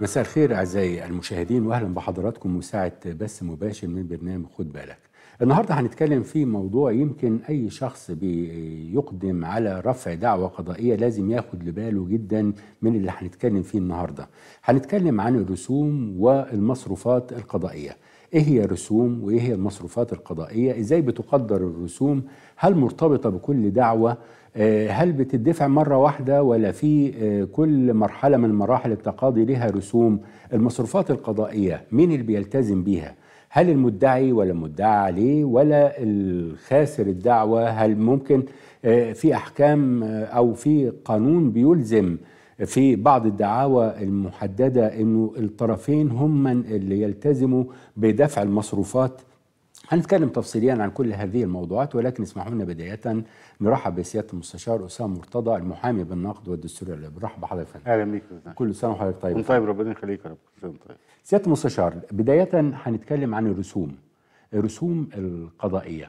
مساء الخير اعزائي المشاهدين واهلا بحضراتكم مساعد بث مباشر من برنامج خد بالك. النهارده هنتكلم في موضوع يمكن اي شخص بيقدم على رفع دعوه قضائيه لازم ياخد لباله جدا من اللي هنتكلم فيه النهارده. هنتكلم عن الرسوم والمصروفات القضائيه. ايه هي الرسوم وايه هي المصروفات القضائيه؟ ازاي بتقدر الرسوم؟ هل مرتبطه بكل دعوه؟ هل بتدفع مرة واحدة ولا في كل مرحلة من مراحل التقاضي لها رسوم المصروفات القضائية مين اللي بيلتزم بيها هل المدعي ولا المدعى عليه ولا الخاسر الدعوة هل ممكن في أحكام أو في قانون بيلزم في بعض الدعاوى المحددة أنه الطرفين هم من اللي يلتزموا بدفع المصروفات هنتكلم تفصيليا عن كل هذه الموضوعات ولكن اسمحوا لنا بداية نرحب بسيادة المستشار أسامة مرتضى المحامي بالنقد والدستور برحب بحضرتك اهلا بيك كل سنة وحضرتك طيب كنت طيب ربنا يخليك يا رب كل سنة طيب سيادة المستشار بداية هنتكلم عن الرسوم الرسوم القضائية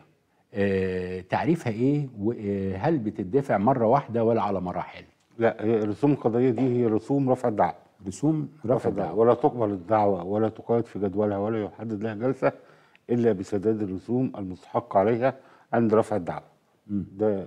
أه تعريفها ايه وهل بتدفع مرة واحدة ولا على مراحل لا هي الرسوم القضائية دي هي رسوم رفع الدعوة رسوم رفع الدعوة ولا تقبل الدعوة ولا تقيد في جدولها ولا يحدد لها جلسة إلا بسداد الرسوم المستحق عليها عند رفع الدعوة ده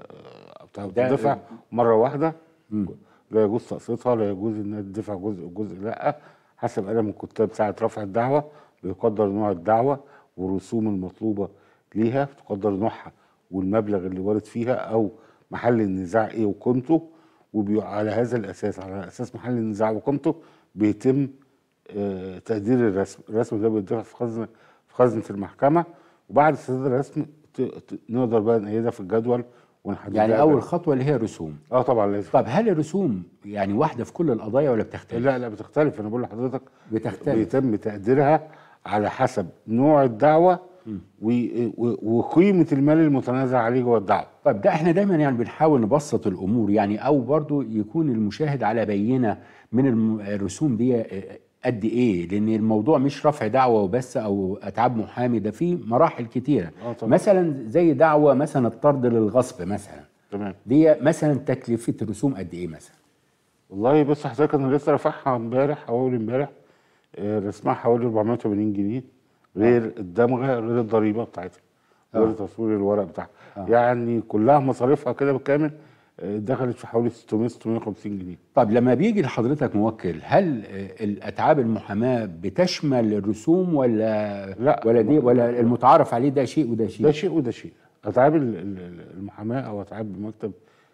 بتدفع مرة واحدة مم. لا يجوز تقسيطها لا يجوز انها تدفع جزء جزء لا حسب قلم الكتاب ساعة رفع الدعوة بيقدر نوع الدعوة والرسوم المطلوبة ليها تقدر نوعها والمبلغ اللي وارد فيها او محل النزاع ايه وقيمته وعلى هذا الاساس على اساس محل النزاع وقيمته بيتم آه تقدير الرسم الرسم ده بيدفع في خزنه في خزنه المحكمه وبعد سداد الرسم نقدر بقى نقيدها في الجدول ونحددها يعني اول خطوه اللي هي الرسوم اه طبعا لازم طب هل الرسوم يعني واحده في كل القضايا ولا بتختلف لا لا بتختلف انا بقول لحضرتك بتختلف بيتم تقديرها على حسب نوع الدعوه وقيمه المال المتنازع عليه جوه الدعوه طيب ده احنا دايما يعني بنحاول نبسط الامور يعني او برضو يكون المشاهد على بينه من الرسوم دي قد ايه لان الموضوع مش رفع دعوه وبس او اتعاب محامي ده في مراحل كتيره آه مثلا زي دعوه مثلا الطرد للغصب مثلا تمام دي مثلا تكلفه الرسوم قد ايه مثلا والله بص حضرتك انا لسه رافعها امبارح او اول امبارح رسمها حوالي 480 جنيه غير آه. الدمغه غير الضريبه بتاعتها غير آه. تصوير الورق بتاعها آه. يعني كلها مصاريفها كده بالكامل دخلت في حوالي 600 650 جنيه طب لما بيجي لحضرتك موكل هل الاتعاب المحاماه بتشمل الرسوم ولا لا ولا دي ولا المتعارف عليه ده شيء وده شيء ده شيء وده شيء اتعاب المحاماه او اتعاب مكتب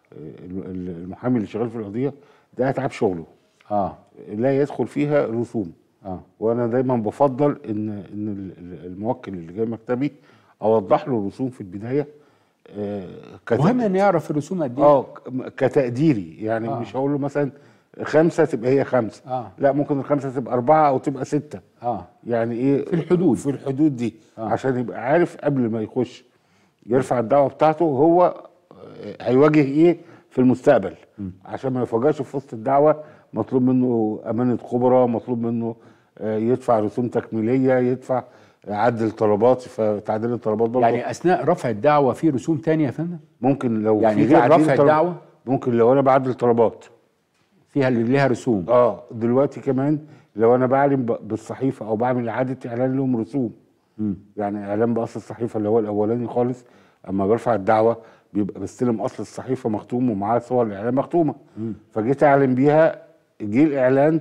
المحامي اللي شغال في القضيه ده اتعاب شغله اه لا يدخل فيها رسوم اه وانا دايما بفضل ان ان الموكل اللي جاي مكتبي اوضح له الرسوم في البدايه آه مهم ان يعرف الرسوم قد ايه اه كتقديري يعني آه. مش هقول له مثلا خمسه تبقى هي خمسه آه. لا ممكن الخمسه تبقى اربعه او تبقى سته اه يعني ايه في الحدود في الحدود دي آه. عشان يبقى عارف قبل ما يخش يرفع الدعوه بتاعته هو هيواجه ايه في المستقبل م. عشان ما يفاجئش في وسط الدعوه مطلوب منه امانه خبراء مطلوب منه يدفع رسوم تكميليه يدفع عدل طلبات فتعديل الطلبات برضه يعني اثناء رفع الدعوه في رسوم تانية يا فندم ممكن لو يعني في غير رفع الدعوه ممكن لو انا بعدل طلبات فيها اللي ليها رسوم اه دلوقتي كمان لو انا بعلن بالصحيفه او بعمل اعاده اعلان لهم رسوم م. يعني اعلان باصل الصحيفه اللي هو الاولاني خالص اما برفع الدعوه بيبقى بستلم اصل الصحيفه مختوم ومعاه صور الاعلان مختومه م. فجيت اعلن بيها جه الاعلان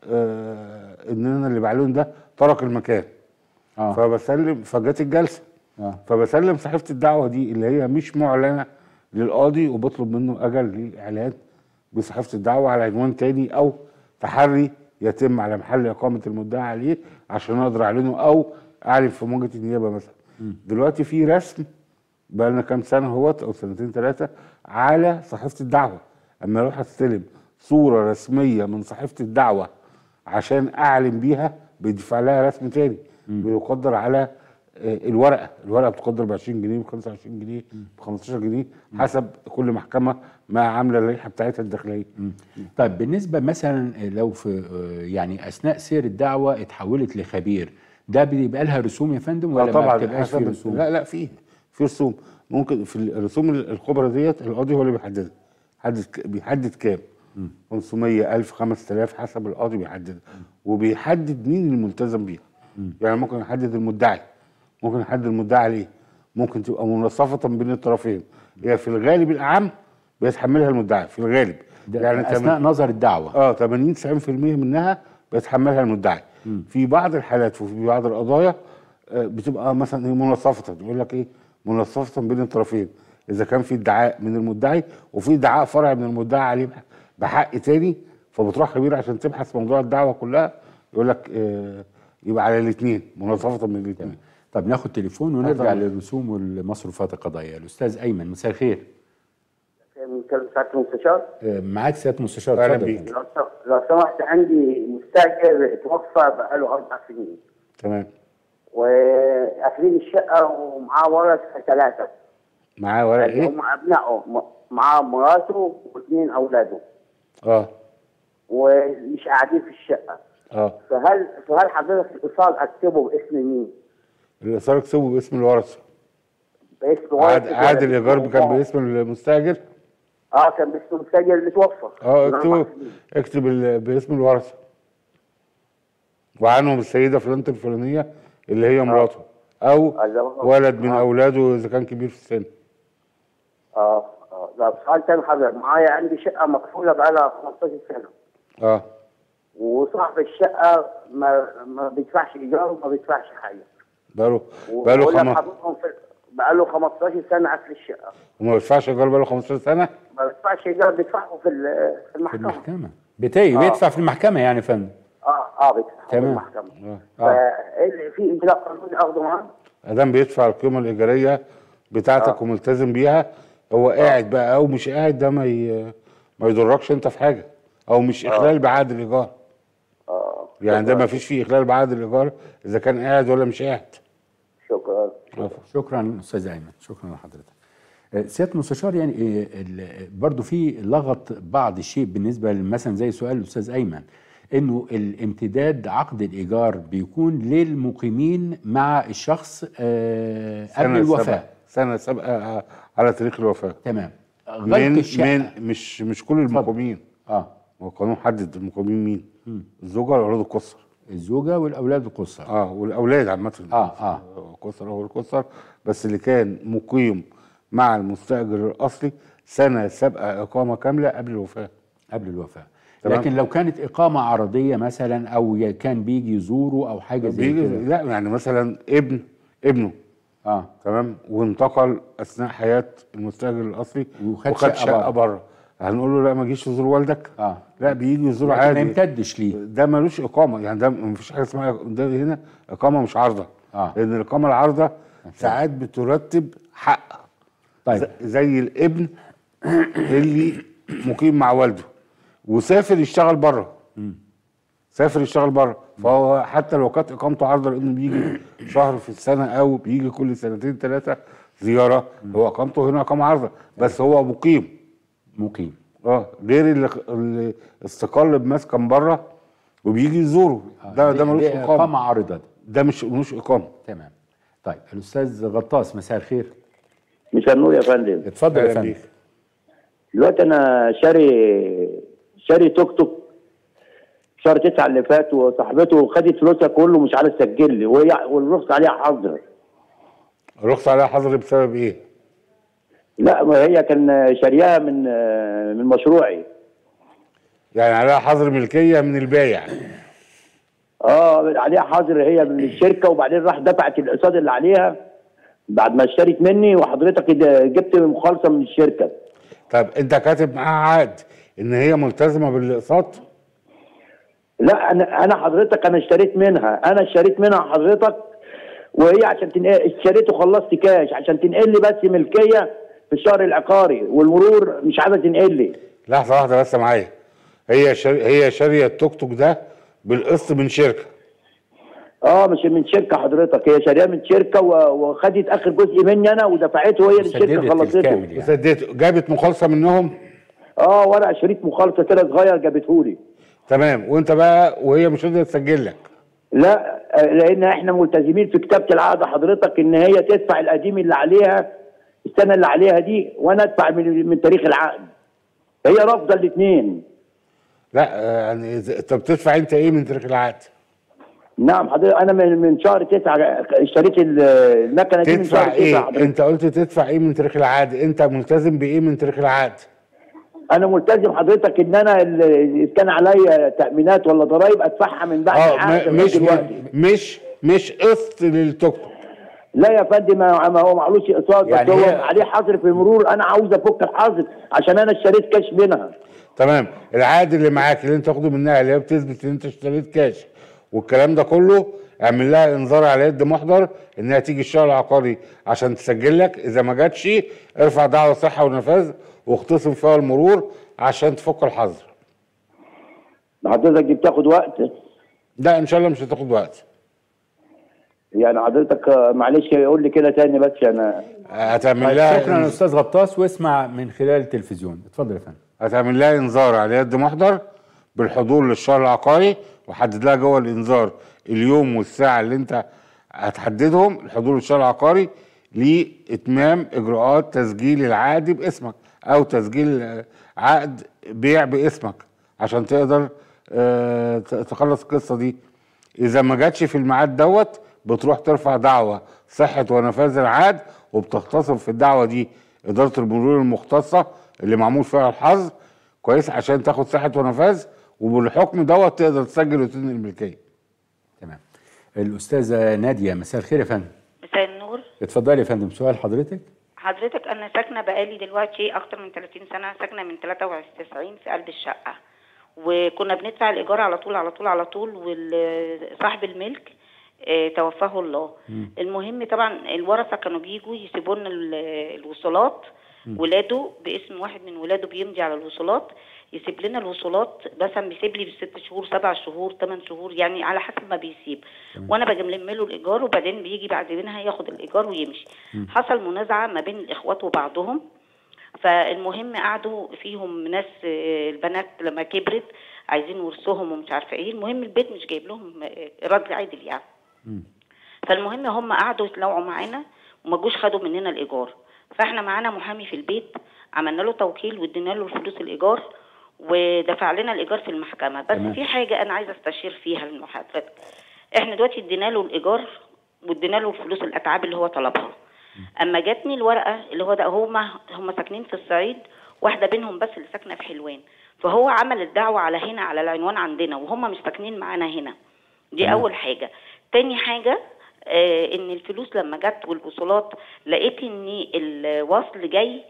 آه ان انا اللي بعلن ده ترك المكان آه. فبسلم فجت الجلسه آه. فبسلم صحيفه الدعوه دي اللي هي مش معلنه للقاضي وبطلب منه اجل للاعلان بصحيفه الدعوه على عنوان تاني او تحري يتم على محل اقامه المدعي عليه عشان اقدر اعلنه او اعلن في موجه النيابه مثلا م. دلوقتي في رسم بقى لنا كام سنه اهوت او سنتين ثلاثه على صحيفه الدعوه اما اروح استلم صوره رسميه من صحيفه الدعوه عشان اعلن بيها بيدفع لها رسم تاني بيقدر على الورقه الورقه بتقدر ب 20 جنيه ب 25 جنيه ب 15 جنيه حسب كل محكمه ما عامله اللائحه بتاعتها الداخليه طيب بالنسبه مثلا لو في يعني اثناء سير الدعوه اتحولت لخبير ده بيبقى لها رسوم يا فندم ولا آه طبعا ما بتبقاش في حسب- رسوم؟ لا لا في في رسوم ممكن في الرسوم الخبرة ديت القاضي هو اللي بيحددها بيحدد بيحدد كام 500 1000 5000 حسب القاضي بيحدد وبيحدد مين الملتزم بيها يعني ممكن يحدد المدعي ممكن يحدد المدعي عليه ممكن تبقى منصفة بين الطرفين هي في الغالب الأعم بيتحملها المدعي في الغالب ده يعني اثناء نظر الدعوه اه 80 90% منها بيتحملها المدعي في بعض الحالات وفي بعض القضايا آه، بتبقى مثلا هي منصفه يقول لك ايه منصفه بين الطرفين اذا كان في ادعاء من المدعي وفي ادعاء فرعي من المدعي عليه بحق تاني فبتروح خبير عشان تبحث موضوع الدعوه كلها يقول لك آه يبقى على الاثنين منصفه من الاثنين طب ناخد تليفون ونرجع للرسوم والمصروفات القضائيه الاستاذ ايمن مساء الخير كان سعاده المستشار آه، معاك سياده المستشار أهلا اتفضل بيك. يا فندم. لو س- لو سمحت عندي مستاجر توفى بقاله اربع سنين تمام وقافلين الشقه ومعاه ورثه ثلاثه معاه ورق يعني ايه؟ هم ابنائه م- معاه مراته واثنين اولاده اه ومش قاعدين في الشقه اه فهل فهل حضرتك الايصال اكتبه باسم مين؟ الايصال اكتبه باسم الورثه باسم عاد ورثة عاد ولا الايجار باسم كان بابا؟ باسم المستاجر اه كان باسم المستاجر اللي توفى اه من اكتبه أربع سنين. اكتب ال- باسم الورثه وعنهم السيده فلانه الفلانيه اللي هي مراته او الله. ولد من آه. اولاده اذا كان كبير في السن اه اه لا سؤال تاني حضرتك معايا عندي شقه مقفوله بقالها 15 سنه اه وصاحب الشقه ما ما بيدفعش ايجار وما بيدفعش حاجه بقاله بقاله وبقول لك خمس حضرتكم في بقاله 15 سنه قفل الشقه وما بيدفعش ايجار بقاله 15 سنه ما بيدفعش ايجار بيدفعه في ال- في في المحكمه المحكمه بتاعي بيدفع في المحكمه يعني يا فندم اه اه بيدفعه في تمام. المحكمه اه فاللي في امتلاك قانوني اخده معاه ادام بيدفع القيمه الايجاريه بتاعتك آه. وملتزم بيها هو قاعد بقى او مش قاعد ده ما ي... ما يضركش انت في حاجه او مش اخلال بعقد الايجار اه يعني ده ما فيش فيه اخلال بعقد الايجار اذا كان قاعد ولا مش قاعد شكرا شكرا استاذ ايمن شكرا لحضرتك آه، سياده المستشار يعني آه، ال- برضو في لغط بعض الشيء بالنسبه مثلا زي سؤال الاستاذ ايمن انه الامتداد عقد الايجار بيكون للمقيمين مع الشخص آه، قبل سنة الوفاه سابقة- سنه سابقه على تاريخ الوفاه تمام غلق من الشقه من مش مش كل المقيمين اه هو القانون حدد المقيمين مين الزوجه والاولاد القصر الزوجه والاولاد القصر اه والاولاد عامه اه اه قصر هو القصر بس اللي كان مقيم مع المستاجر الاصلي سنه سابقه اقامه كامله قبل الوفاه قبل الوفاه تمام. لكن لو كانت اقامه عرضيه مثلا او ي- كان بيجي يزوره او حاجه زي بيجي كده لا يعني مثلا ابن ابنه اه تمام وانتقل اثناء حياه المستاجر الاصلي وخد وخد شقة شقه بره. بره هنقول له لا ما جيش تزور والدك اه لا بيجي يزور لكن ما عادي يمتدش ليه ده ملوش اقامه يعني ده ما فيش حاجه اسمها ده هنا اقامه مش عارضه آه. لان الاقامه العارضه ساعات بترتب حق طيب ز- زي الابن اللي مقيم مع والده وسافر يشتغل بره سافر يشتغل بره فهو حتى لو كانت اقامته عارضه لانه بيجي شهر في السنه او بيجي كل سنتين ثلاثه زياره هو اقامته هنا اقامه عارضه بس هو مقيم مقيم اه غير اللي, اللي استقل بمسكن بره وبيجي يزوره ده ده دي- ملوش دي اقامه اقامه عارضه دي. ده مش ملوش اقامه تمام طيب الاستاذ غطاس مساء الخير مساء النور يا فندم اتفضل يا أهلا فندم بيك. دلوقتي انا شاري شاري توك توك شهر تسعة اللي فات وصاحبته خدت فلوسها كله مش عارف تسجل لي وهي والرخص عليها حظر الرخصه عليها حظر بسبب ايه؟ لا ما هي كان شاريها من من مشروعي يعني عليها حظر ملكيه من البايع اه عليها حظر هي من الشركه وبعدين راح دفعت الاقساط اللي عليها بعد ما اشترت مني وحضرتك ده جبت مخالصه من الشركه طب انت كاتب معاها عقد ان هي ملتزمه بالاقساط لا انا انا حضرتك انا اشتريت منها انا اشتريت منها حضرتك وهي عشان تنقل اشتريت وخلصت كاش عشان تنقل لي بس ملكيه في الشهر العقاري والمرور مش عايزه تنقل لي لحظه واحده بس معايا هي شاري هي شاريه التوك توك ده بالقسط من شركه اه مش من شركه حضرتك هي شاريها من شركه و- وخدت اخر جزء مني انا ودفعته هي للشركه سددت خلصته الكامل يعني وسديته جابت مخالصه منهم اه ورق شريط مخالصه كده صغير جابته لي تمام وانت بقى وهي مش قادره تسجل لك لا آه، لان احنا ملتزمين في كتابه العقد حضرتك ان هي تدفع القديم اللي عليها السنه اللي عليها دي وانا ادفع من, من تاريخ العقد هي رافضه الاثنين لا آه، يعني إذا- طب تدفع انت ايه من تاريخ العقد نعم حضرتك انا من من شهر تسعة اشتريت ال- المكنه دي من شهر تدفع تسعة ايه حضرتك. انت قلت تدفع ايه من تاريخ العقد انت ملتزم بايه من تاريخ العقد انا ملتزم حضرتك ان انا ال- اذا كان عليا تامينات ولا ضرائب ادفعها من بعد اه العقد م- لغاية مش دلوقتي. مش مش قسط للتوك توك لا يا فندم ما ما هو معلوش اقساط يعني بس هو هي- عليه حظر في المرور انا عاوز افك الحظر عشان انا اشتريت كاش منها تمام العقد اللي معاك اللي انت تاخده منها اللي هي بتثبت ان انت اشتريت كاش والكلام ده كله اعمل لها انذار على يد محضر انها تيجي الشهر العقاري عشان تسجل لك اذا ما جاتش ارفع دعوى صحه ونفاذ واختصم فيها المرور عشان تفك الحظر حضرتك دي بتاخد وقت ده ان شاء الله مش هتاخد وقت يعني حضرتك آه، معلش قول لي كده تاني بس انا هتعمل طيب لها شكرا استاذ غطاس واسمع من خلال التلفزيون اتفضل يا فندم هتعمل لها انذار على يد محضر بالحضور للشهر العقاري وحدد لها جوه الانذار اليوم والساعه اللي انت هتحددهم الحضور للشهر العقاري لاتمام اجراءات تسجيل العقد باسمك او تسجيل آه، عقد بيع باسمك عشان تقدر آه، ت- تخلص القصه دي اذا ما جاتش في الميعاد دوت بتروح ترفع دعوه صحه ونفاذ العقد وبتختصم في الدعوه دي اداره المرور المختصه اللي معمول فيها الحظر كويس عشان تاخد صحه ونفاذ وبالحكم دوت تقدر تسجل وتنقل الملكيه تمام الاستاذه ناديه مساء الخير يا فندم مساء النور اتفضلي يا فندم سؤال حضرتك حضرتك انا ساكنه بقالي دلوقتي اكتر من 30 سنه ساكنه من 93 في قلب الشقه وكنا بندفع الايجار على طول على طول على طول وصاحب الملك آه، توفاه الله المهم طبعا الورثه كانوا بيجوا يسيبوا لنا ال- الوصولات ولاده باسم واحد من ولاده بيمضي على الوصولات يسيب لنا الوصولات مثلا بيسيب لي بست شهور سبع شهور ثمان شهور يعني على حسب ما بيسيب وانا بجملم له الايجار وبعدين بيجي بعد منها ياخد الايجار ويمشي حصل منازعه ما بين الاخوات وبعضهم فالمهم قعدوا فيهم ناس آه، البنات لما كبرت عايزين ورثهم ومش عارفه ايه المهم البيت مش جايب لهم آه، ايراد عادل يعني فالمهم هم قعدوا يتلاوعوا معانا وما جوش خدوا مننا الايجار فاحنا معانا محامي في البيت عملنا له توكيل وادينا له فلوس الايجار ودفع لنا الايجار في المحكمه بس تمام. في حاجه انا عايزه استشير فيها المحاضرات احنا دلوقتي ادينا له الايجار وادينا له فلوس الاتعاب اللي هو طلبها اما جاتني الورقه اللي هو ده هما هم ساكنين في الصعيد واحده بينهم بس اللي ساكنه في حلوان فهو عمل الدعوه على هنا على العنوان عندنا وهم مش ساكنين معانا هنا دي تمام. اول حاجه تاني حاجه آه ان الفلوس لما جت والوصولات لقيت ان الوصل جاي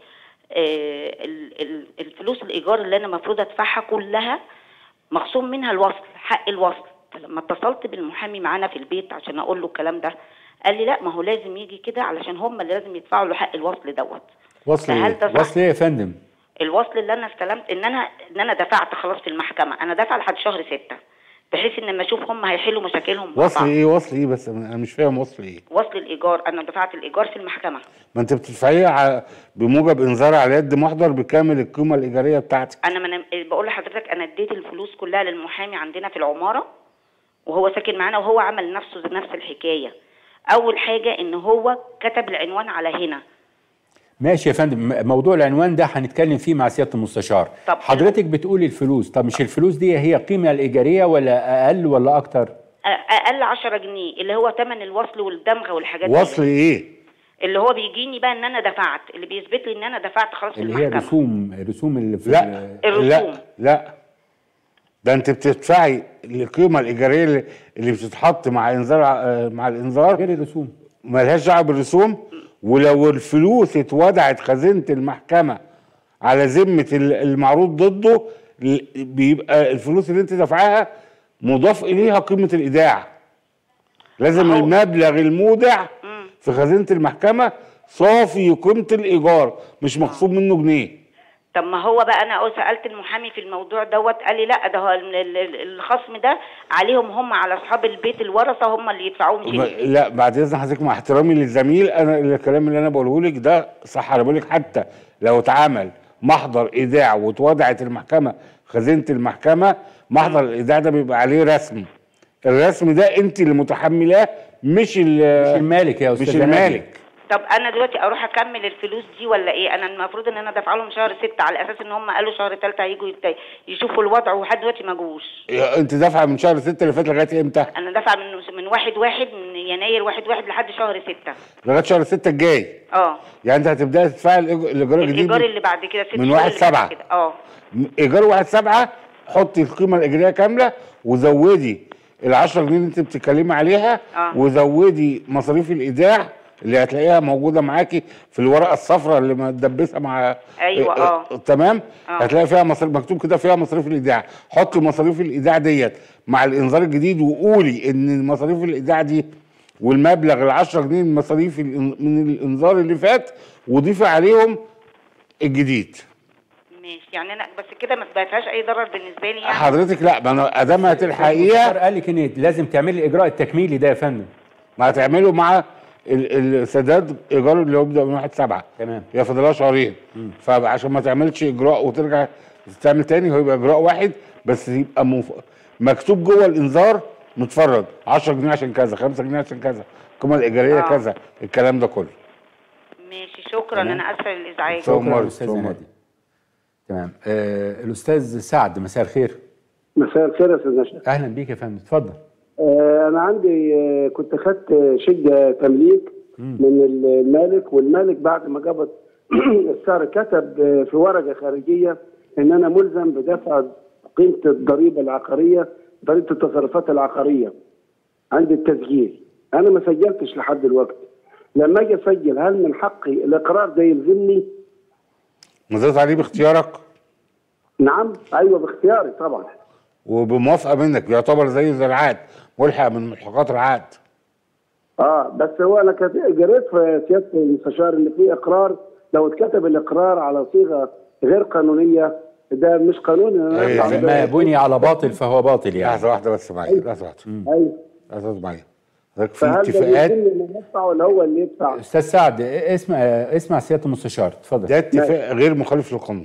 آه ال- ال- الفلوس الايجار اللي انا المفروض ادفعها كلها مخصوم منها الوصل حق الوصل فلما اتصلت بالمحامي معانا في البيت عشان اقول له الكلام ده قال لي لا ما هو لازم يجي كده علشان هم اللي لازم يدفعوا له حق الوصل دوت وصل فهل ايه؟ ده صح؟ وصل ايه يا فندم الوصل اللي انا استلمت ان انا ان انا دفعت خلاص في المحكمه انا دافعه لحد شهر ستة بحيث ان لما اشوف هم هيحلوا مشاكلهم مع وصل بعض. ايه وصل ايه بس انا مش فاهم وصل ايه وصل الايجار انا دفعت الايجار في المحكمه ما انت بتدفعيه ع- بموجب انذار على يد محضر بكامل القيمه الايجاريه بتاعتك انا من بقول لحضرتك انا اديت الفلوس كلها للمحامي عندنا في العماره وهو ساكن معانا وهو عمل نفسه نفس الحكايه اول حاجه ان هو كتب العنوان على هنا ماشي يا فندم م- موضوع العنوان ده هنتكلم فيه مع سياده المستشار طب حضرتك بتقولي الفلوس طب مش الفلوس دي هي قيمه الايجاريه ولا اقل ولا اكتر أ- اقل 10 جنيه اللي هو ثمن الوصل والدمغه والحاجات دي. وصل ايه؟ اللي هو بيجيني بقى ان انا دفعت اللي بيثبت لي ان انا دفعت خلاص في اللي هي المحكمه رسوم رسوم اللي في لا ال- الرسوم. لا لا ده انت بتدفعي القيمه الايجاريه اللي, اللي بتتحط مع انذار ع- مع الانذار غير الرسوم ملهاش دعوه بالرسوم ولو الفلوس اتودعت خزينه المحكمه على ذمه ال- المعروض ضده ل- بيبقى الفلوس اللي انت دافعاها مضاف اليها قيمه الايداع لازم ما هو- المبلغ المودع في خزينه المحكمه صافي قيمه الايجار مش مخصوم منه جنيه طب ما هو بقى انا سالت المحامي في الموضوع دوت قال لي لا ده هو ال- ال- ال- الخصم ده عليهم هم على اصحاب البيت الورثه هم اللي يدفعوه مش ب- إنتي. لا بعد اذن حضرتك مع احترامي للزميل انا الكلام اللي انا بقوله لك ده صح انا بقول لك حتى لو اتعمل محضر ايداع واتوضعت المحكمه خزينه المحكمه محضر الايداع ده بيبقى عليه رسم الرسم ده انت اللي متحملاه مش ال- مش المالك يا مش استاذ المالك طب انا دلوقتي اروح اكمل الفلوس دي ولا ايه انا المفروض ان انا دافعه لهم شهر ستة على اساس ان هم قالوا شهر تالتة هيجوا يت- يشوفوا الوضع ولحد دلوقتي ما جوش يا- انت دافعه من شهر 6 اللي فات لغايه امتى؟ انا دافعه من من واحد واحد من يناير واحد واحد لحد شهر ستة لغايه شهر 6 الجاي اه يعني انت هتبداي تدفعي الإيج- الايجار الجديد الايجار اللي بعد كده ست من شهور واحد اللي بعد سبعة. كده. اه ايجار واحد سبعة حطي القيمه الايجاريه كامله وزودي ال 10 جنيه اللي انت بتتكلمي عليها آه. وزودي مصاريف الايداع اللي هتلاقيها موجوده معاكي في الورقه الصفراء اللي متدبسه مع أيوة، آه. تمام آه. هتلاقي فيها مصاريف مكتوب كده فيها مصاريف الايداع حطي مصاريف الايداع ديت مع الانذار الجديد وقولي ان مصاريف الايداع دي والمبلغ ال 10 جنيه من مصاريف الإن- من الانذار اللي فات وضيفي عليهم الجديد ماشي يعني انا بس كده ما فيهاش اي ضرر بالنسبه لي يعني حضرتك لا ما انا ادام المستشار هتلحقيها قال لك ان لازم تعملي الاجراء التكميلي ده يا فندم ما هتعمله مع ال- السداد ايجار اللي هو بيبدا من 1 7 تمام. هي فاضلها شهرين فعشان ما تعملش اجراء وترجع تعمل تاني هو يبقى اجراء واحد بس يبقى مف... مكتوب جوه الانذار متفرج 10 جنيه عشان كذا 5 جنيه عشان كذا القيمه الايجاريه آه. كذا الكلام ده كله ماشي شكرا انا اسفه للازعاج شكراً. شكرا عمر، استاذ عمر. نادي تمام آه الاستاذ سعد مساء الخير مساء الخير يا استاذ نشأت اهلا بيك يا فندم اتفضل آه، انا عندي آه، كنت خدت شقه تمليك من المالك والمالك بعد ما قبض السعر كتب آه، في ورقه خارجيه ان انا ملزم بدفع قيمه الضريبه العقاريه ضريبه التصرفات العقاريه عند التسجيل انا ما سجلتش لحد دلوقتي لما اجي اسجل هل من حقي الاقرار ده يلزمني؟ مضيت عليه باختيارك نعم ايوه باختياري طبعا وبموافقه منك بيعتبر زيه زي العقد ملحق من ملحقات العقد اه بس هو انا كت- قريت في سياده المستشار ان في اقرار لو اتكتب الاقرار على صيغه غير قانونيه ده مش قانوني ان انا أيوة، أدفع زي ما ب- بني على باطل فهو باطل يعني لحظه واحده بس معايا لحظه واحده ايوه لحظه واحده معايا حضرتك في فهل ده اتفاقات يلزمني ان ادفع ولا هو اللي يدفع؟ استاذ سعد اسمع اسمع سياده المستشار اتفضل ده اتفاق غير مخالف للقانون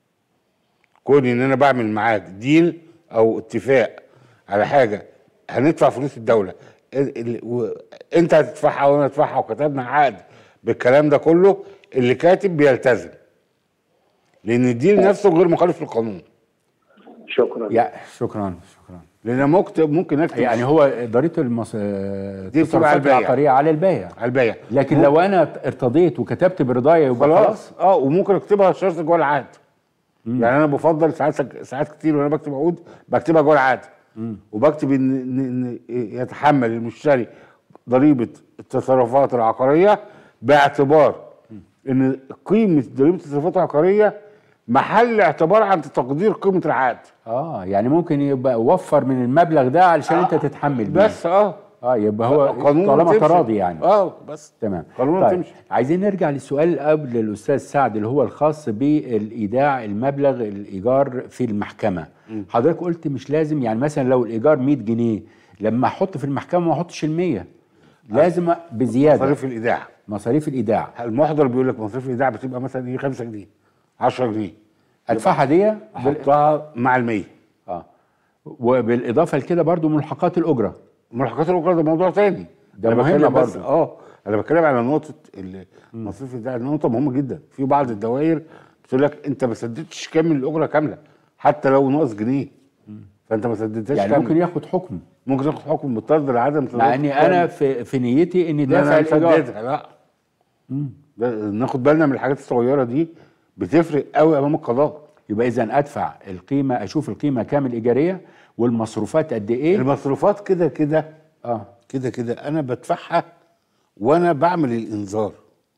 كوني ان انا بعمل معاك ديل او اتفاق على حاجه هندفع فلوس الدوله ال- ال- و- انت هتدفعها وانا ادفعها وكتبنا عقد بالكلام ده كله اللي كاتب بيلتزم لان الديل نفسه غير مخالف للقانون شكرا يا شكرا شكرا لان ممكن ممكن اكتب يعني هو ضريبه المص... دي بتبقى على البايع. العقاريه على البايع على البيع لكن لو انا ارتضيت وكتبت برضايا يبقى خلاص خلاص اه وممكن اكتبها شرط جوه العقد يعني انا بفضل ساعات ساعات كتير وانا بكتب عقود بكتبها جوه العقد وبكتب ان ان إن يتحمل المشتري ضريبه التصرفات العقاريه باعتبار ان قيمه ضريبه التصرفات العقاريه محل اعتبار عند تقدير قيمه العقد اه يعني ممكن يبقى وفر من المبلغ ده علشان انت تتحمل بيه. بس اه اه يبقى هو قانون طالما تمشي. تراضي يعني اه بس تمام قانون طيب تمشي. عايزين نرجع للسؤال قبل الاستاذ سعد اللي هو الخاص بالايداع المبلغ الايجار في المحكمه حضرتك قلت مش لازم يعني مثلا لو الايجار 100 جنيه لما احط في المحكمه ما احطش ال 100 لازم بزياده مصاريف الايداع مصاريف الايداع المحضر بيقول لك مصاريف الايداع بتبقى مثلا ايه 5 جنيه 10 جنيه ادفعها دي بال... احطها مع ال 100 اه وبالاضافه لكده برضو ملحقات الاجره ملحقات الاجره ده موضوع تاني ده أنا مهمة بتكلم بس- برضه. اه انا بتكلم على نقطه ال- مصاريف الدعم نقطه مهمه جدا في بعض الدوائر بتقول لك انت ما سددتش كامل الاجره كامله حتى لو ناقص جنيه فانت ما سددتهاش يعني كاملة. ممكن ياخد حكم ممكن تاخد حكم بالطرد لعدم مع سداد اني انا في في نيتي اني دافع دافع الايجار مسددها لا ده ناخد بالنا من الحاجات الصغيره دي بتفرق قوي امام القضاء يبقى اذا ادفع القيمه اشوف القيمه كام الايجاريه والمصروفات قد ايه المصروفات كده كده اه كده كده انا بدفعها وانا بعمل الانذار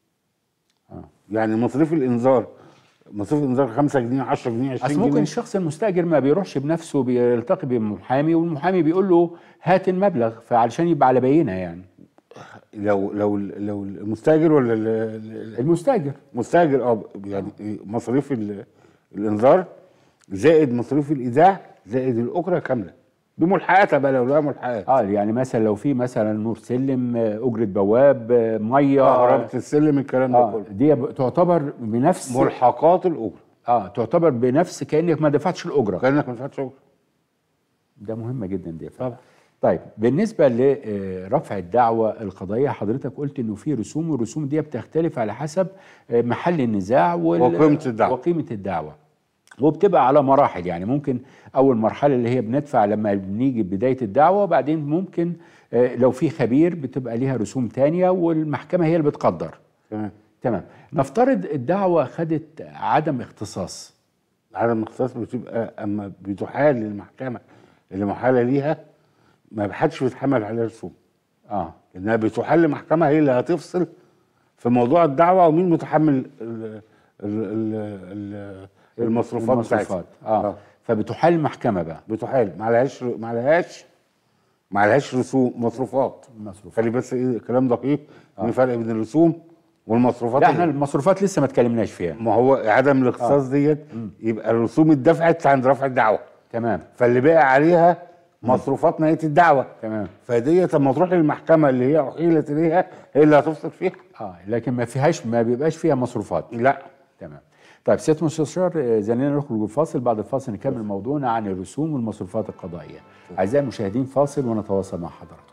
يعني مصاريف الانذار مصاريف الانذار 5 جنيه 10 جنيه 20 اصل جنيه ممكن الشخص المستاجر ما بيروحش بنفسه بيلتقي بمحامي والمحامي بيقول له هات المبلغ فعلشان يبقى على بينه يعني لو لو لو المستاجر ولا ال- ال- المستاجر المستاجر اه يعني مصاريف ال- الانذار زائد مصاريف الايداع زائد الاجره كامله بملحقاتها بقى لو لها ملحقات اه يعني مثلا لو في مثلا نور سلم آه، اجره بواب آه، ميه اه رابط السلم الكلام ده اه كله دي ب- تعتبر بنفس ملحقات الاجره اه تعتبر بنفس كانك ما دفعتش الاجره كانك ما دفعتش اجره ده مهمه جدا دي طبعا طيب بالنسبه لرفع الدعوه القضائيه حضرتك قلت انه في رسوم والرسوم دي بتختلف على حسب آه، محل النزاع وال- وقيمة الدعوة. وقيمه الدعوه وبتبقى على مراحل يعني ممكن اول مرحله اللي هي بندفع لما بنيجي بدايه الدعوه وبعدين ممكن آه، لو في خبير بتبقى ليها رسوم تانية والمحكمه هي اللي بتقدر تمام تمام نفترض الدعوه خدت عدم اختصاص عدم الاختصاص بتبقى اما بتحال للمحكمه اللي محاله ليها ما حدش بيتحمل عليها رسوم اه لانها بتحل محكمه هي اللي هتفصل في موضوع الدعوه ومين متحمل ال- ال- ال- ال- المصروفات المصروفات بتاعتها اه فبتحال المحكمه بقى بتحال ما عليهاش ما عليهاش ما عليهاش رسوم مصروفات مصروفات. خلي بس ايه كلام دقيق في فرق بين الرسوم والمصروفات لا احنا اللي- المصروفات لسه ما اتكلمناش فيها ما هو عدم الاختصاص ديت يبقى الرسوم اتدفعت عند رفع الدعوه تمام فاللي بقى عليها مصروفات نهايه الدعوه تمام فديت لما تروح للمحكمه اللي هي احيلت اليها هي اللي هتفصل فيها اه لكن ما فيهاش ما بيبقاش فيها مصروفات لا تمام طيب سياده مستشار آه، زلنا نخرج الفاصل بعد الفاصل نكمل موضوعنا عن الرسوم والمصروفات القضائيه اعزائي المشاهدين فاصل ونتواصل مع حضراتكم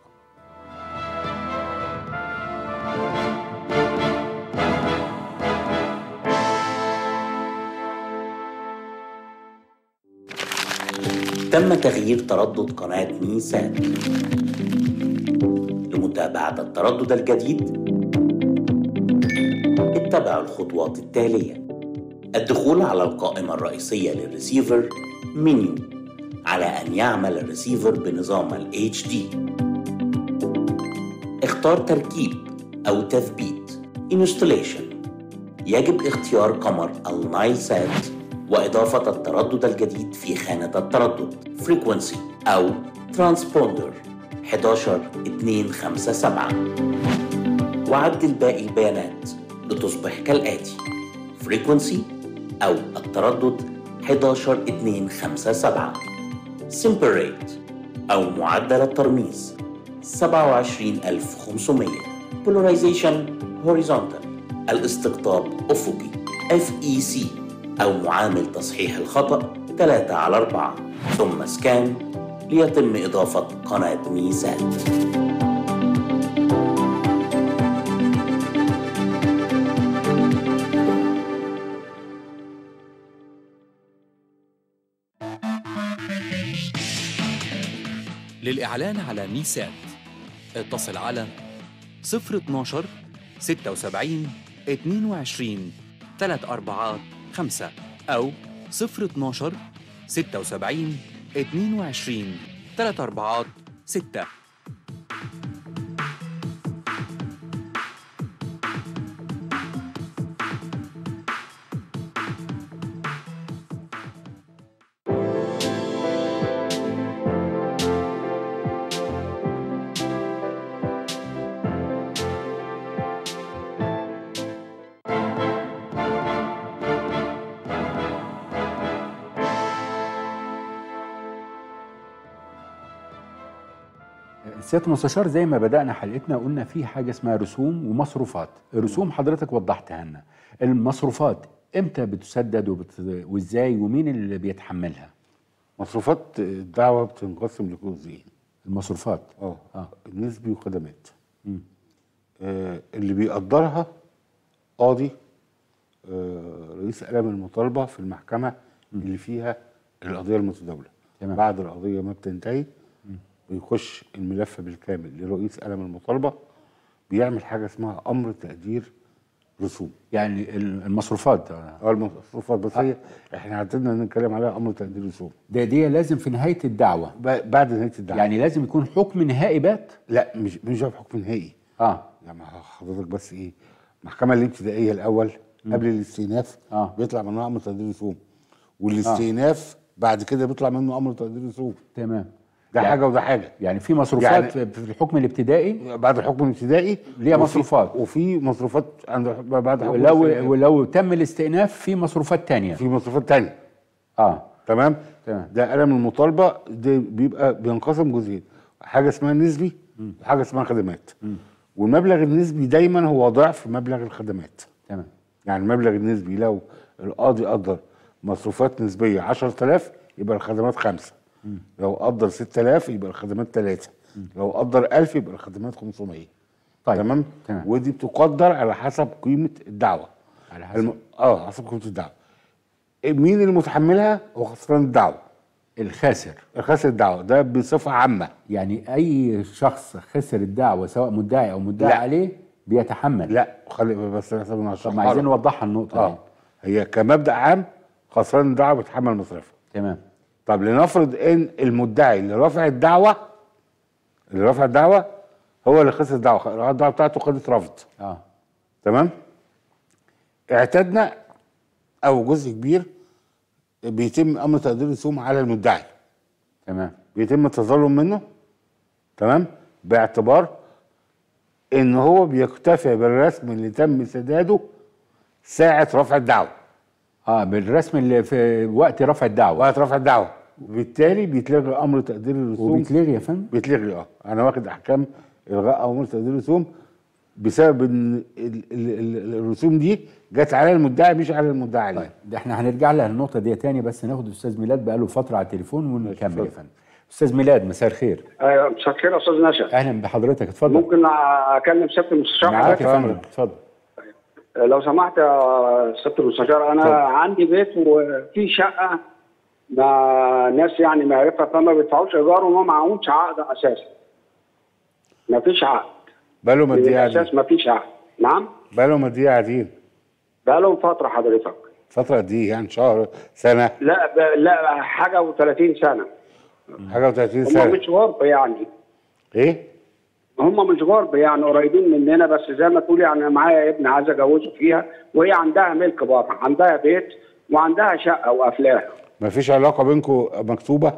تم تغيير تردد قناة ميسات لمتابعة التردد الجديد اتبعوا الخطوات التالية الدخول على القائمة الرئيسية للريسيفر منيو على أن يعمل الريسيفر بنظام ال HD اختار تركيب أو تثبيت Installation يجب اختيار قمر النايل سات وإضافة التردد الجديد في خانة التردد Frequency أو Transponder 11257 وعدل باقي البيانات لتصبح كالآتي Frequency أو التردد 11257 Simple Rate أو معدل الترميز 27500 Polarization Horizontal الاستقطاب أفقي FEC أو معامل تصحيح الخطأ 3 على 4 ثم سكان ليتم إضافة قناة ميسات للإعلان على ميسات اتصل على 012 76 22 3 أربعات 5 أو 012 76 22 3 أربعات 6 سياده المستشار زي ما بدانا حلقتنا قلنا في حاجه اسمها رسوم ومصروفات الرسوم حضرتك وضحتها لنا المصروفات امتى بتسدد وبت... وازاي ومين اللي بيتحملها مصروفات الدعوه بتنقسم لجزئين المصروفات اه آه. نسبي وخدمات آه اللي بيقدرها قاضي آه رئيس قلم المطالبه في المحكمه اللي فيها القضيه المتداوله تمام. بعد القضيه ما بتنتهي بيخش الملف بالكامل لرئيس قلم المطالبه بيعمل حاجه اسمها امر تقدير رسوم يعني المصروفات آه. اه المصروفات بس هي احنا عدنا نتكلم عليها امر تقدير رسوم ده دي لازم في نهايه الدعوه ب- بعد نهايه الدعوه يعني لازم يكون حكم نهائي بات لا مش مش جاب حكم نهائي اه يعني حضرتك بس ايه المحكمه الابتدائيه الاول قبل الاستئناف آه. بيطلع منها امر تقدير رسوم والاستئناف بعد كده بيطلع منه امر تقدير رسوم تمام ده يعني- حاجه وده حاجه يعني في مصروفات يعني- في في الحكم الابتدائي بعد الحكم الابتدائي ليها وفي- مصروفات. وفي مصروفات عند بعد الحكم ولو الابتدائي. ولو تم الاستئناف في مصروفات تانية في مصروفات تانية اه تمام تمام. ده قلم المطالبه ده بيبقى بينقسم جزئين حاجه اسمها نسبي وحاجه اسمها خدمات والمبلغ النسبي دايما هو ضعف مبلغ الخدمات تمام يعني المبلغ النسبي لو القاضي قدر مصروفات نسبيه 10000 يبقى الخدمات خمسه لو قدر 6000 يبقى الخدمات ثلاثه لو قدر 1000 يبقى الخدمات 500 طيب تمام تمام ودي بتقدر على حسب قيمه الدعوه على حسب الم... اه حسب قيمه الدعوه مين اللي متحملها هو خسران الدعوه الخاسر خسر الدعوه ده بصفه عامه يعني اي شخص خسر الدعوه سواء مدعي او مدعي لا. عليه بيتحمل لا خلي بس احنا طب بنشرحها ما عايزين لك. نوضحها النقطه اه هي كمبدا عام خسران الدعوه بيتحمل مصاريفها تمام طب لنفرض ان المدعي اللي رافع الدعوه اللي رافع الدعوه هو اللي خسر الدعوه الدعوه بتاعته خدت رفض اه تمام اعتدنا او جزء كبير بيتم امر تقدير الرسوم على المدعي تمام بيتم التظلم منه تمام باعتبار ان هو بيكتفي بالرسم اللي تم سداده ساعه رفع الدعوه اه بالرسم اللي في وقت رفع الدعوه وقت رفع الدعوه وبالتالي بيتلغي امر تقدير الرسوم وبيتلغي يا فندم بيتلغي اه انا واخد احكام الغاء امر تقدير الرسوم بسبب ان ال- ال- ال- الرسوم دي جت على المدعي مش على المدعي عليه طيب ده احنا هنرجع لها النقطه دي تاني بس ناخد استاذ ميلاد بقاله فتره على التليفون ونكمل يا فندم استاذ ميلاد مساء الخير ايوه مساء الخير يا استاذ نشا اهلا بحضرتك اتفضل ممكن اكلم سياده المستشار معاك حضرتك؟ يا فندم اتفضل لو سمحت يا سياده المستشار انا اتفضل. عندي بيت وفي شقه مع ناس يعني معرفه فما بيدفعوش ايجار وما معهمش عقد اساسا ما فيش عقد بقاله من قد ايه قاعدين الاساس ما فيش عقد نعم بقالهم قد ايه قاعدين بقالهم فتره حضرتك فتره قد ايه يعني شهر سنه لا ب... لا حاجه و30 سنه حاجه و30 هم سنه مش غرب يعني ايه هم مش غرب يعني قريبين مننا بس زي ما تقول يعني معايا ابن عايز اجوزه فيها وهي عندها ملك بره عندها بيت وعندها شقه وقافلاها مفيش علاقه بينكم مكتوبه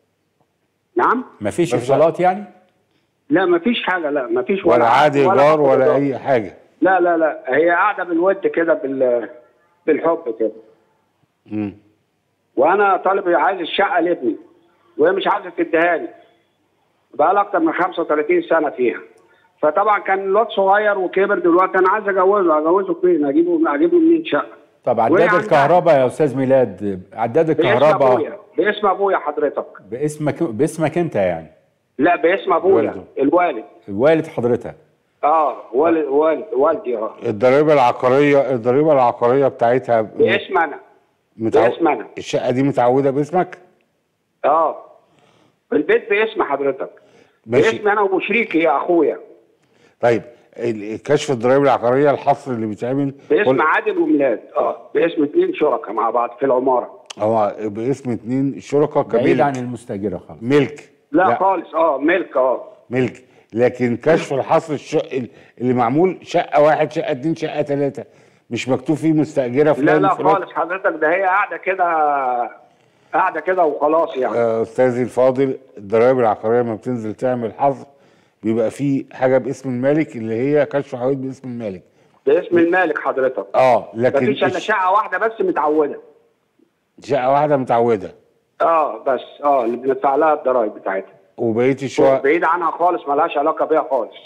نعم مفيش مفيش اتصالات يعني لا ما فيش حاجه لا ما فيش ولا عادي ايجار حق ولا إيجار. اي حاجه لا لا لا هي قاعده بالود كده بال بالحب كده امم وانا طالب عايز الشقه لابني وهي مش عايزه تديها لي بقى لها اكتر من 35 سنه فيها فطبعا كان الواد صغير وكبر دلوقتي انا عايز اجوزه اجوزه فين اجيبه اجيبه منين شقه طب وهي عداد عندها- الكهرباء يا استاذ ميلاد عداد باسم الكهرباء ابويا باسم ابويا حضرتك باسمك باسمك انت يعني لا باسم ابويا والده. الوالد والد حضرتك اه والد والد والدي اه الضريبه العقاريه الضريبه العقاريه بتاعتها باسم انا متعو... باسم أنا. الشقه دي متعوده باسمك اه البيت باسم حضرتك ماشي. باسم انا وشريكي يا اخويا طيب ال- كشف الضرائب العقاريه الحصر اللي بيتعمل باسم كل- عادل وميلاد اه باسم اثنين شركاء مع بعض في العماره هو باسم اتنين شركاء بعيد عن كملك المستاجره خالص ملك لا, لا خالص اه ملك اه ملك لكن كشف الحصر الشق اللي معمول شقه واحد شقه اتنين شقه تلاته مش مكتوب فيه مستاجره لا فلان لا فلان. خالص حضرتك ده هي قاعده كده قاعده كده وخلاص يعني آه، استاذي الفاضل الضرائب العقاريه لما بتنزل تعمل حظر بيبقى في حاجه باسم المالك اللي هي كشف عوائد باسم المالك باسم المالك حضرتك اه لكن مفيش الا الش- شقه واحده بس متعوده شقه واحده متعوده اه بس اه اللي بندفع لها الضرايب بتاعتها وبقيه الشقق بعيد عنها خالص ملهاش علاقه بيها خالص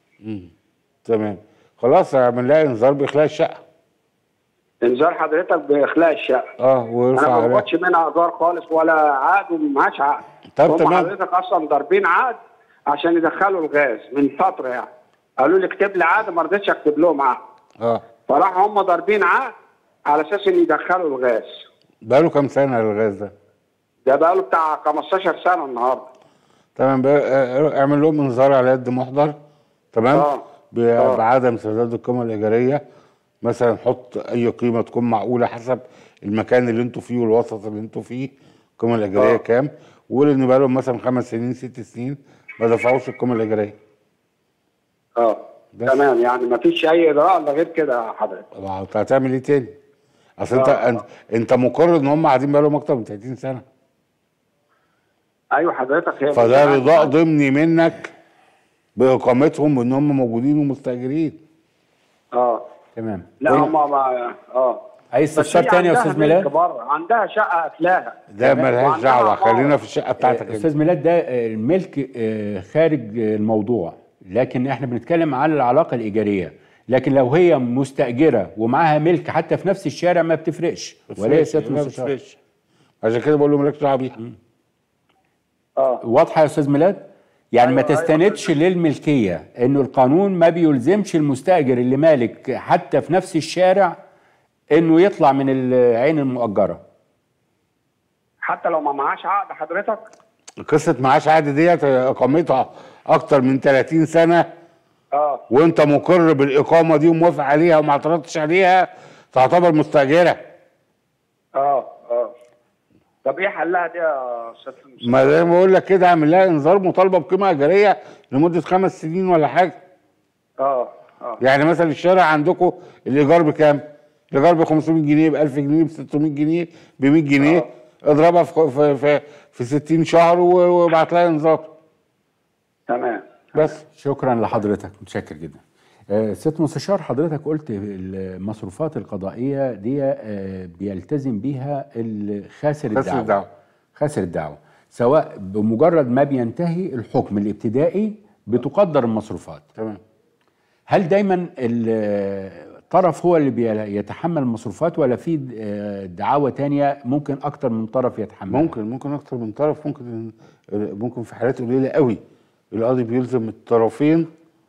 تمام خلاص هنلاقي انذار باخلاء الشقه انذار حضرتك باخلاء الشقه اه ويرفع انا ما عليها باخدش منها ايجار خالص ولا عقد ومعاش عقد طب هم تمام. حضرتك اصلا ضاربين عقد عشان يدخلوا الغاز من فتره يعني قالوا لي اكتب لي عقد ما رضيتش اكتب لهم عقد اه فراحوا هم ضاربين عقد على اساس ان يدخلوا الغاز بقاله كام سنه الغاز ده ده بقى له بتاع 15 سنه النهارده تمام بقى آه، اعمل لهم انذار على يد محضر تمام آه. ب- آه. بعدم سداد القيمه الايجاريه مثلا حط اي قيمه تكون معقوله حسب المكان اللي انتوا فيه والوسط اللي انتوا فيه القيمه الايجاريه آه. كام وقول ان بقى لهم مثلا خمس سنين ست سنين ما دفعوش القيمه الايجاريه اه بس. تمام يعني ما فيش اي اجراء الا غير كده يا حضرتك طب انت هتعمل ايه تاني؟ اصل انت آه. انت, انت مقر ان هم قاعدين بقى لهم اكتر من 30 سنه ايوه حضرتك هي فده رضاء ضمني منك باقامتهم وان هم موجودين ومستاجرين اه تمام لا وين- هم ما اه عايز بس استفسار هي تاني يا عندها استاذ ملك ميلاد بره عندها شقه قتلاها ده تمام. ملهاش وعندها دعوه عمارة. خلينا في الشقه بتاعتك انت. استاذ ميلاد ده آه، الملك آه، خارج آه، الموضوع لكن احنا بنتكلم على العلاقه الايجاريه لكن لو هي مستاجره ومعاها ملك حتى في نفس الشارع ما بتفرقش ولا هي سياده ما المستشار بتفرقش. عشان كده بقول له مالكش دعوه بيها اه واضحه يا استاذ ميلاد يعني ما أيوة، أيوة. تستندش للملكيه انه القانون ما بيلزمش المستاجر اللي مالك حتى في نفس الشارع انه يطلع من العين المؤجره حتى لو ما معاش عقد حضرتك قصه معاش عادي ديت اقامتها اكتر من 30 سنه اه وانت مقر بالاقامه دي وموافق عليها وما اعترضتش عليها تعتبر مستاجره اه اه طب ايه حلها دي يا استاذ مصطفى؟ ما زي ما بقول لك كده اعمل لها انذار مطالبه بقيمه اجاريه لمده خمس سنين ولا حاجه اه اه يعني مثلا الشارع عندكم الايجار بكام؟ الايجار ب 500 جنيه ب 1000 جنيه ب 600 جنيه ب 100 جنيه اضربها في في في, في 60 شهر و- وابعت لها انذار تمام بس شكرا لحضرتك متشكر جدا آه، ست مستشار حضرتك قلت المصروفات القضائيه دي آه، بيلتزم بيها الخاسر خاسر الدعوه الدعوة. خاسر الدعوه سواء بمجرد ما بينتهي الحكم الابتدائي بتقدر المصروفات تمام هل دايما الطرف هو اللي بيتحمل المصروفات ولا في آه، دعاوى تانية ممكن اكتر من طرف يتحمل ممكن ممكن اكتر من طرف ممكن ممكن في حالات قليله قوي القاضي بيلزم الطرفين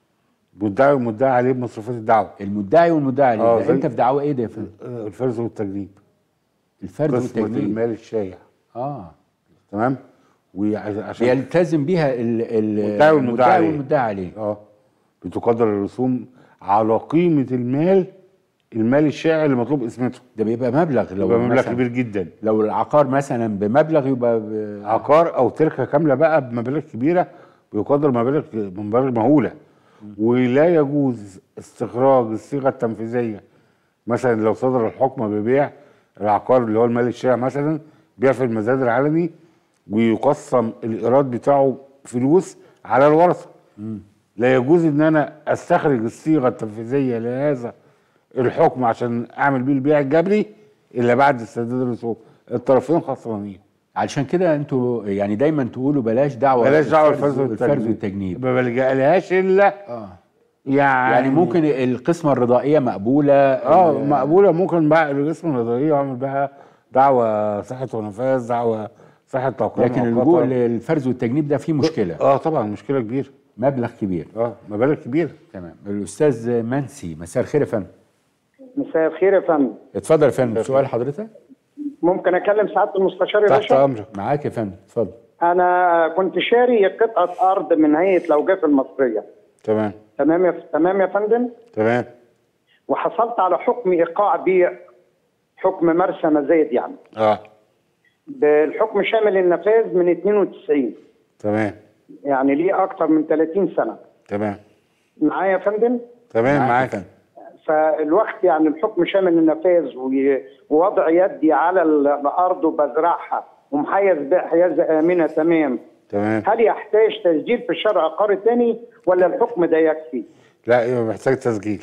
مدعي ومدعي عليه بمصروفات الدعوه المدعي والمدعي عليه آه، ده زي- انت في دعوى ايه ده يا فندم؟ آه، الفرز والتجنيب الفرد قسمة والتجنيب المال الشايع اه تمام وعشان بيلتزم بيها ال- ال- المدعي والمدعي عليه. والمدعي عليه اه بتقدر الرسوم على قيمه المال المال الشائع اللي مطلوب اسمته ده بيبقى مبلغ لو يبقى مبلغ مثلاً- كبير جدا لو العقار مثلا بمبلغ يبقى ب... عقار او تركه كامله بقى بمبالغ كبيره بيقدر مبالغ مبالغ مهوله ولا يجوز استخراج الصيغه التنفيذيه مثلا لو صدر الحكم ببيع العقار اللي هو المال الشائع مثلا بيع في المزاد العلني ويقسم الايراد بتاعه فلوس على الورثه لا يجوز ان انا استخرج الصيغه التنفيذيه لهذا الحكم عشان اعمل بيه البيع الجبري الا بعد سداد الرسوم الطرفين خسرانين علشان كده انتوا يعني دايما تقولوا بلاش دعوه بلاش دعوه الفرز الفرز الفرز والتجنيب والتجنيب ما بلجألهاش الا اه يعني يعني ممكن القسمه الرضائيه مقبوله اه ال- مقبوله ممكن بقى الجسم النظريه واعمل بها دعوه صحه ونفاذ دعوه صحه توقيع لكن مؤقتة. اللجوء للفرز والتجنيب ده فيه مشكله اه طبعا مشكله كبيره مبلغ كبير اه مبالغ كبيره تمام الاستاذ منسي مساء الخير يا فندم مساء الخير يا فندم اتفضل يا فندم سؤال حضرتك ممكن اكلم سعاده المستشار يا تحت باشا امرك معاك يا فندم اتفضل انا كنت شاري قطعه ارض من هيئه لوجاف المصريه تمام تمام يا تمام يا فندم تمام وحصلت على حكم ايقاع بيع حكم مرسى مزايد يعني اه بالحكم شامل النفاذ من 92 تمام يعني ليه اكتر من 30 سنه تمام معايا يا فندم تمام يا معاك فندم. فالوقت يعني الحكم شامل النفاذ و- ووضع يدي على ال- الارض وبزرعها ومحيز بها حيازه امنه تمام تمام هل يحتاج تسجيل في الشرع عقاري تاني ولا الحكم ده يكفي؟ لا يبقى محتاج تسجيل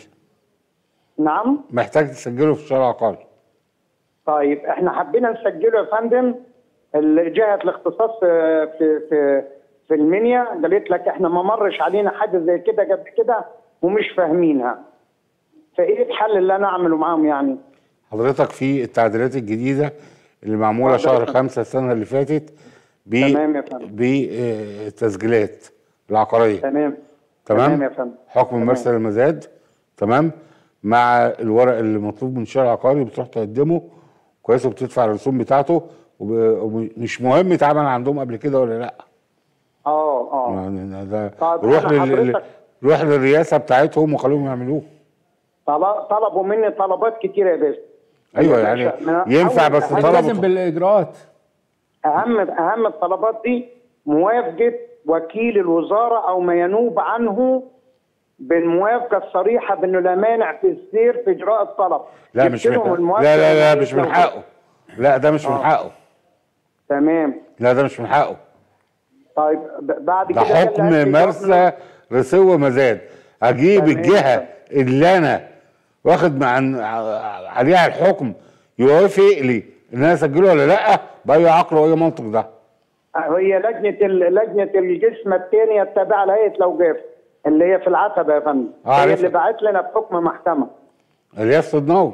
نعم محتاج تسجله في الشارع العقاري طيب احنا حبينا نسجله يا فندم ال- جهه الاختصاص آه، في في في المنيا قالت لك احنا ما مرش علينا حاجه زي كده قبل كده ومش فاهمينها فايه الحل اللي انا اعمله معاهم يعني؟ حضرتك في التعديلات الجديده اللي معموله اتفضل يا شهر فندم. خمسة السنه اللي فاتت ب تمام يا فندم. بالتسجيلات العقاريه تمام تمام تمام يا فندم حكم تمام. مرسل المزاد تمام مع الورق اللي مطلوب من الشارع العقاري بتروح تقدمه كويس وبتدفع الرسوم بتاعته وب- ومش مهم اتعمل عندهم قبل كده ولا لا اه اه يعني ده طيب روح أنا لل... حضرتك- روح للرئاسه بتاعتهم وخليهم يعملوه طل- طلبوا مني طلبات كتيره يا باشا ايوه يا يعني باشا، أنا ينفع أول- بس أهم- لازم طلبه بالاجراءات اهم اهم الطلبات دي موافقه وكيل الوزاره او ما ينوب عنه بالموافقه الصريحه بانه لا مانع في السير في اجراء الطلب لا جبت مش من لهم لا الموافقة لا لا من مش من الدولة. حقه لا ده مش من حقه تمام لا ده مش من حقه طيب ب- بعد ده كده قال لي حكم هات لي مرسى رسوة مزاد اجيب تمام. الجهه اللي انا واخد مع عليها الحكم يوافق لي ان انا اسجله ولا لا باي عقل واي منطق ده جواب. هي لجنه ال- لجنه الجسم الثانيه التابعه لهيئه لوجاف اللي هي في العتبه يا فندم آه، هي عارفها. اللي بعت لنا بحكم محكمه الياس صدناوي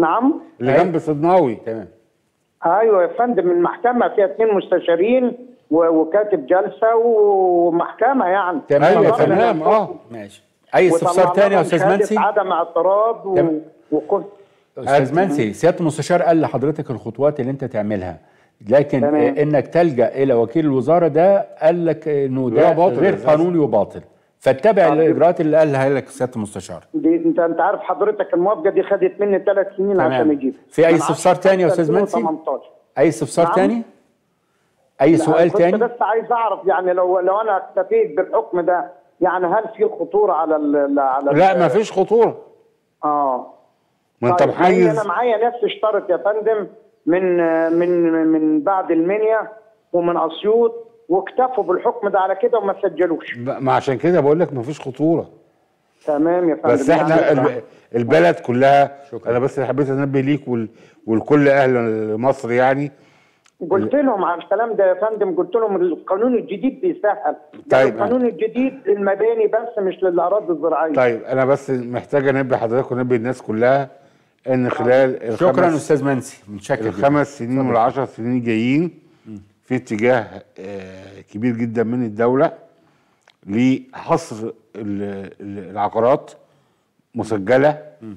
نعم اللي جنب صدناوي تمام ايوه يا فندم المحكمه فيها اثنين مستشارين و- وكاتب جلسه ومحكمه يعني تمام ايوه يا طبعاً. تمام اه ماشي اي استفسار وطلعنا تاني يا لهم استاذ شهادة منسي عدم اعتراض و... تمام. وكل استاذ منسي سياده المستشار قال لحضرتك الخطوات اللي انت تعملها لكن تمام. آه، انك تلجا الى وكيل الوزاره ده قال لك انه لا، ده باطل غير أساساً. قانوني وباطل فاتبع آه. الاجراءات اللي قالها لك سياده المستشار دي انت انت عارف حضرتك الموافقه دي خدت مني ثلاث سنين تمام. عشان اجيبها في أي من استفسار 10 تاني يا أستاذ منسي؟ 2018. اي استفسار نعم. تاني اي لا، سؤال كنت تاني بس عايز اعرف يعني لو لو انا اكتفيت بالحكم ده يعني هل في خطوره على ال على ال- لا ما فيش خطوره اه ما انت طيب، محيز انا معايا ناس اشترط يا فندم من من من بعد المنيا ومن اسيوط واكتفوا بالحكم ده على كده وما سجلوش ما عشان كده بقول لك ما فيش خطوره تمام يا فندم بس احنا يعني- الب- البلد كلها انا بس حبيت انبه ليك وال- والكل اهل مصر يعني قلت لهم على الكلام ده يا فندم قلت لهم القانون الجديد بيسهل ده طيب. القانون الجديد للمباني بس مش للاراضي الزراعيه طيب انا بس محتاج انبه حضرتك ونبه الناس كلها ان خلال شكرا الخمس- استاذ منسي متشكر جدا. الخمس سنين والعشر سنين الجايين في اتجاه آه، كبير جدا من الدولة لحصر ال- ال- العقارات مسجلة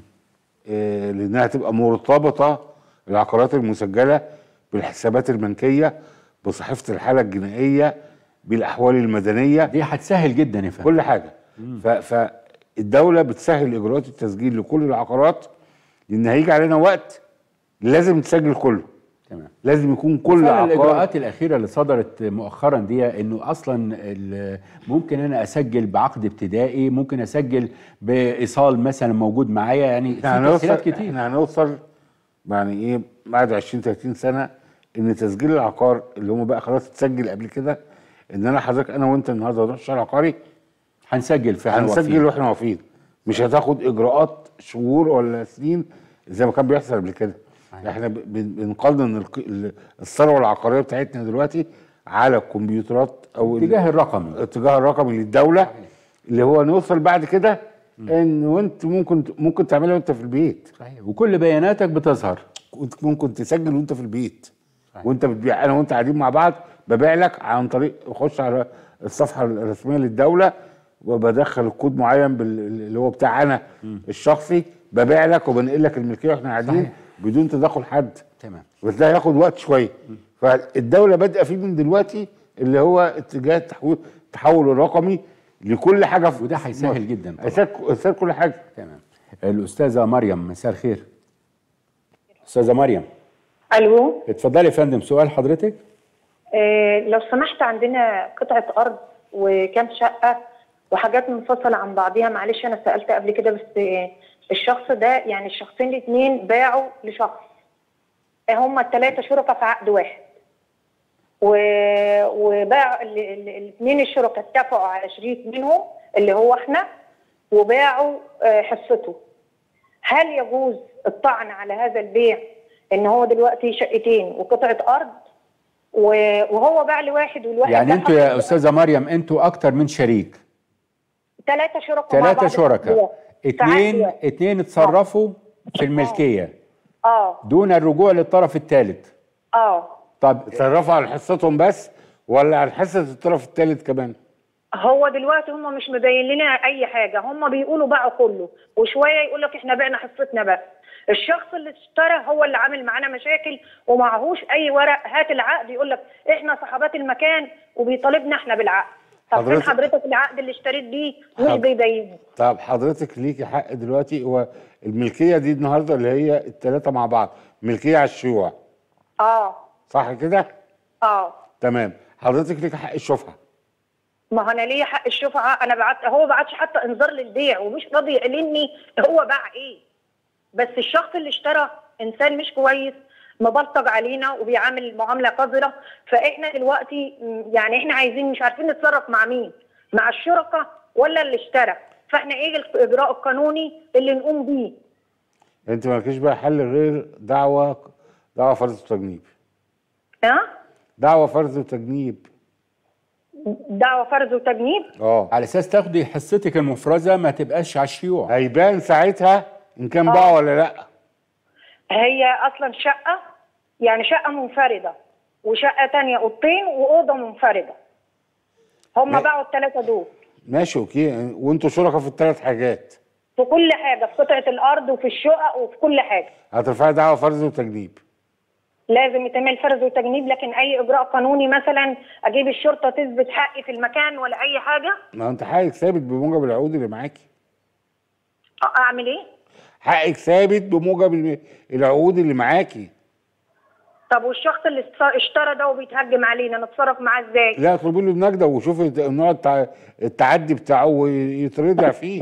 آه، لأنها تبقى مرتبطة العقارات المسجلة بالحسابات البنكية بصحيفة الحالة الجنائية بالأحوال المدنية دي هتسهل جدا يا فندم كل حاجه ف... فالدوله بتسهل اجراءات التسجيل لكل العقارات لان هيجي علينا وقت لازم تسجل كله تمام لازم يكون كل فعلا عقار الاجراءات الاخيره اللي صدرت مؤخرا دي انه اصلا ال- ممكن انا اسجل بعقد ابتدائي ممكن اسجل بايصال مثلا موجود معايا يعني في احنا هنوصل تسهيلات كتير احنا هنوصل يعني ايه بعد 20 30 سنه ان تسجيل العقار اللي هم بقى خلاص اتسجل قبل كده ان انا حضرتك انا وانت النهارده نروح الشارع العقاري هنسجل فعلا هنسجل وفير. واحنا واقفين مش هتاخد اجراءات شهور ولا سنين زي ما كان بيحصل قبل كده احنا ب- بن- بنقنن الق- ال- الثروه العقاريه بتاعتنا دلوقتي على الكمبيوترات او ال- الاتجاه الرقمي الاتجاه الرقمي للدوله اللي هو نوصل بعد كده ان وانت ممكن ممكن تعملها وانت في البيت صحيح وكل بياناتك بتظهر وانت ممكن تسجل وانت في البيت وانت بتبيع انا وانت قاعدين مع بعض ببيع لك عن طريق اخش على الصفحه الرسميه للدوله وبدخل الكود معين بال- اللي هو بتاعنا الشخصي ببيع لك وبنقل لك الملكيه واحنا قاعدين صحيح. بدون تدخل حد تمام بس ده هياخد وقت شويه فالدوله بادئه فيه من دلوقتي اللي هو اتجاه التحويل التحول الرقمي لكل حاجه في وده في هيسهل مصر. جدا طبعا. هيسهل هيسهل كل حاجه تمام الاستاذه مريم مساء الخير استاذه مريم الو اتفضلي يا فندم سؤال حضرتك آه لو سمحت عندنا قطعه ارض وكام شقه وحاجات منفصله عن بعضيها معلش انا سالت قبل كده بس آه الشخص ده يعني الشخصين الاثنين باعوا لشخص هم الثلاثه شركاء في عقد واحد و... وباع الاثنين الشركاء اتفقوا على شريك منهم اللي هو احنا وباعوا آه، حصته هل يجوز الطعن على هذا البيع ان هو دلوقتي شقتين وقطعه ارض و- وهو باع لواحد والواحد يعني ده انتوا يا حصل- استاذه مريم انتوا اكتر من شريك ثلاثه شركاء مع ثلاثه بعض شركاء في عقد اتنين واحد. اتنين اتصرفوا في الملكيه اه دون الرجوع للطرف الثالث اه طب تصرفوا على حصتهم بس ولا على حصه الطرف الثالث كمان هو دلوقتي هم مش مبين لنا اي حاجه هم بيقولوا باعوا كله وشويه يقول لك احنا بعنا حصتنا بس الشخص اللي اشترى هو اللي عامل معانا مشاكل ومعهوش اي ورق هات العقد يقول لك احنا صحابات المكان وبيطالبنا احنا بالعقد طب فين حضرتك- حضرتك العقد اللي اشتريت بيه مش حض- بيبينه طب حضرتك ليكي حق دلوقتي هو الملكيه دي النهارده اللي هي الثلاثه مع بعض ملكيه على الشيوع اه صح كده اه تمام حضرتك ليكي حق الشفعه ما هو انا ليا حق الشفعه انا بعت هو بعتش حتى انذار للبيع ومش راضي يعلني هو باع ايه بس الشخص اللي اشترى انسان مش كويس مبلطج علينا وبيعامل معامله قذره فاحنا دلوقتي م، يعني احنا عايزين مش عارفين نتصرف مع مين مع الشركاء ولا اللي اشترى فاحنا ايه الاجراء القانوني اللي نقوم بيه انت مالكيش بقى حل غير دعوه دعوه فرض وتجنيب ها دعوه فرض وتجنيب دعوه فرز وتجنيب اه على اساس تاخدي حصتك المفرزه ما تبقاش على الشيوع هيبان ساعتها ان كان باع ولا لا هي اصلا شقه يعني شقه منفرده وشقه تانية اوضتين واوضه منفرده هم لا. باعوا الثلاثه دول ماشي اوكي وانتوا شركاء في الثلاث حاجات في كل حاجه في قطعه الارض وفي الشقق وفي كل حاجه هترفعي دعوه فرز وتجنيب لازم يتعمل فرز وتجنيب لكن اي اجراء قانوني مثلا اجيب الشرطه تثبت حقي في المكان ولا اي حاجه ما انت حقك ثابت بموجب العقود اللي معاكي أ- اعمل ايه حقك ثابت بموجب ال- العقود اللي معاكي طب والشخص اللي است- اشترى ده وبيتهجم علينا نتصرف معاه ازاي لا اطلبي له النجده وشوفي نوع التع- التعدي بتاعه ويتردع فيه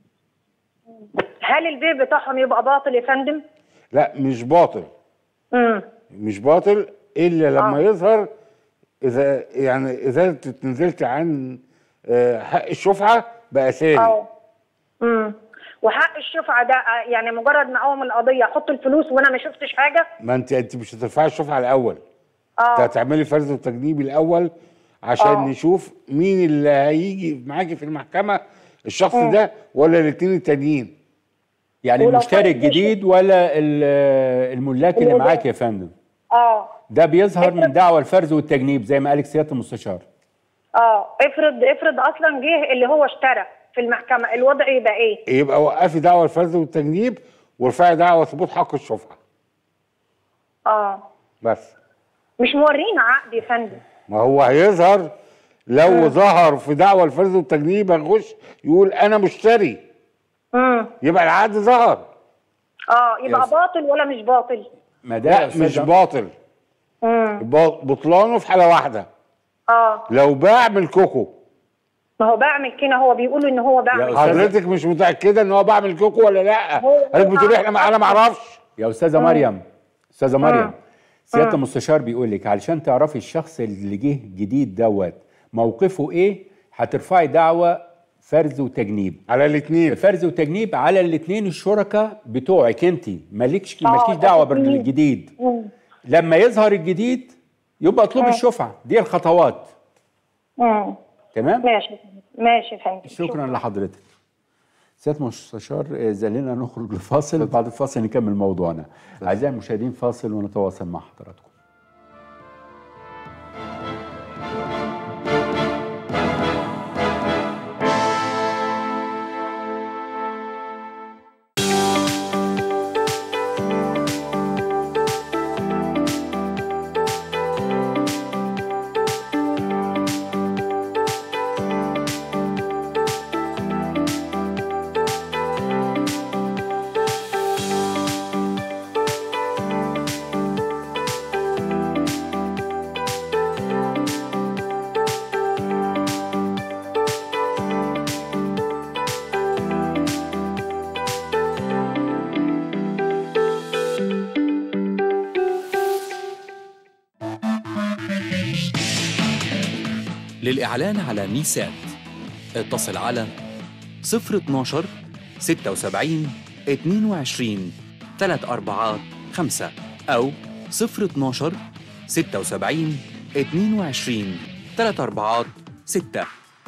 هل البيع بتاعهم يبقى باطل يا فندم لا مش باطل امم مش باطل الا لما يظهر اذا يعني اذا تنزلت عن آه، حق الشفعه بقى ثاني اه امم وحق الشفعه ده آه، يعني مجرد ما اقوم القضيه احط الفلوس وانا ما شفتش حاجه ما انت انت مش هترفعي الشفعه الاول انت اه هتعملي فرز وتجنيب الاول عشان آه. نشوف مين اللي هيجي معاكي في المحكمه الشخص مم. ده ولا الاثنين التانيين يعني ولو المشتري فرض الجديد ولا ال- الملاك اللي الولاء. معاك يا فندم اه ده بيظهر من دعوى الفرز والتجنيب زي ما قالك سياده المستشار اه افرض افرض اصلا جه اللي هو اشترى في المحكمه الوضع يبقى ايه يبقى وقفي دعوى الفرز والتجنيب وارفعي دعوى ثبوت حق الشفعه اه بس مش مورينا عقد يا فندم ما هو هيظهر لو ظهر في دعوى الفرز والتجنيب هيخش يقول انا مشتري امم يبقى العقد ظهر اه يبقى يس. باطل ولا مش باطل ما ده يا لا أستاذ مش باطل امم با- بطلانه في حاله واحده اه لو باع ملككم ما هو بعمل كده هو بيقولوا ان هو بعمل أستاذ- حضرتك مش متاكده ان هو باع ملككم ولا لا هو- حضرتك بتقولي احنا ما انا ما اعرفش يا استاذه مريم استاذه مريم مم. سياده المستشار بيقول لك علشان تعرفي الشخص اللي جه جديد دوت موقفه ايه هترفعي دعوى فرز وتجنيب على الاثنين فرز وتجنيب على الاثنين الشركاء بتوعك انت مالكش آه، مالكيش دعوه الاتنين. بالجديد مم. لما يظهر الجديد يبقى اطلبي الشفعه دي الخطوات مم. تمام ماشي ماشي يا فندم شكرا لحضرتك سياده المستشار آه، زلنا نخرج لفاصل بعد الفاصل نكمل موضوعنا اعزائي المشاهدين فاصل ونتواصل مع حضراتكم للإعلان على ميسات اتصل على 012 76 22 3 أربعات 5 أو 012 76 22 3 أربعات 6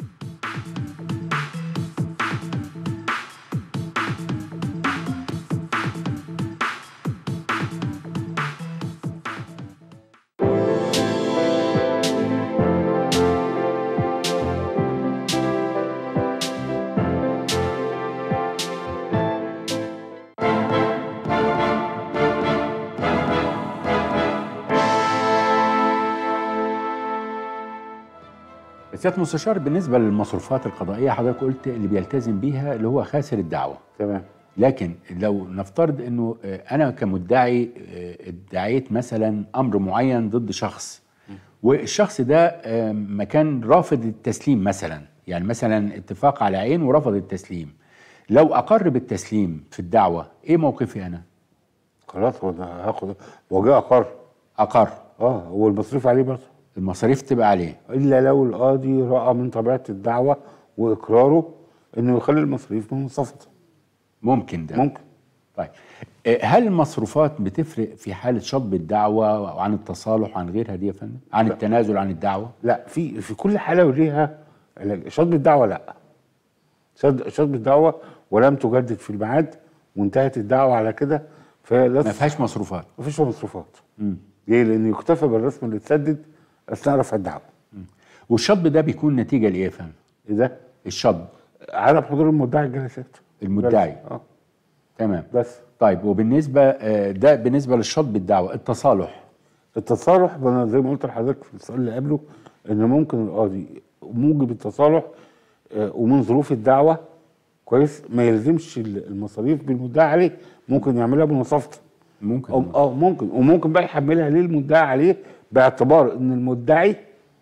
سياده المستشار بالنسبه للمصروفات القضائيه حضرتك قلت اللي بيلتزم بيها اللي هو خاسر الدعوه تمام لكن لو نفترض انه آه، انا كمدعي آه، ادعيت مثلا امر معين ضد شخص والشخص ده آه، ما كان رافض التسليم مثلا يعني مثلا اتفاق على عين ورفض التسليم لو اقر بالتسليم في الدعوه ايه موقفي انا خلاص هو ده هاخد هو جه اقر اقر اه هو المصروف عليه برضه المصاريف تبقى عليه الا لو القاضي راى من طبيعه الدعوه واقراره انه يخلي المصاريف منصفه ممكن ده ممكن طيب آه، هل المصروفات بتفرق في حاله شطب الدعوه وعن التصالح وعن غيرها دي يا فندم عن التنازل عن الدعوه لا في في كل حاله وليها علاج شطب الدعوه لا شطب شطب الدعوه ولم تجدد في الميعاد وانتهت الدعوه على كده فلا ما فيهاش مصروفات ما فيش مصروفات ليه؟ لان يكتفى بالرسم اللي اتسدد اثناء رفع الدعوه والشطب ده بيكون نتيجه لايه يا فندم؟ ايه ده؟ الشطب عدم حضور المدعي الجلسات المدعي اه تمام بس طيب وبالنسبه آه، ده بالنسبه للشطب الدعوه التصالح التصالح انا زي ما قلت لحضرتك في السؤال اللي قبله ان ممكن القاضي موجب التصالح آه، ومن ظروف الدعوه كويس ما يلزمش ال- المصاريف بالمدعي عليه ممكن يعملها بمصافته ممكن أو اه ممكن وممكن بقى يحملها ليه المدعي عليه باعتبار ان المدعي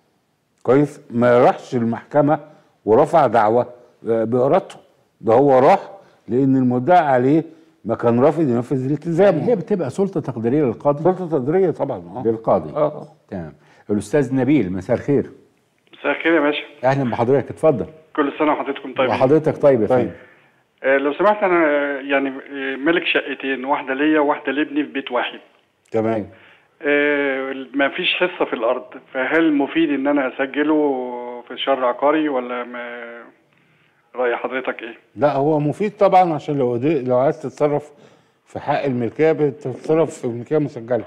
كويس ما راحش المحكمه ورفع دعوه آه، بارادته ده هو راح لان المدعي عليه ما كان رافض ينفذ الالتزام هي بتبقى سلطه تقديريه للقاضي سلطه تقديريه طبعا اه للقاضي اه تمام الاستاذ نبيل مساء الخير مساء الخير يا باشا اهلا بحضرتك اتفضل كل سنه وحضرتكم طيبين وحضرتك طيب يا فندم آه لو سمحت انا آه، يعني آه، ملك شقتين واحده ليا وواحده لابني في بيت واحد تمام آه ما فيش حصه في الارض فهل مفيد ان انا اسجله في شهر عقاري ولا ما راي حضرتك ايه لا هو مفيد طبعا عشان لو دي لو عايز تتصرف في حق الملكيه بتتصرف في ملكيه مسجله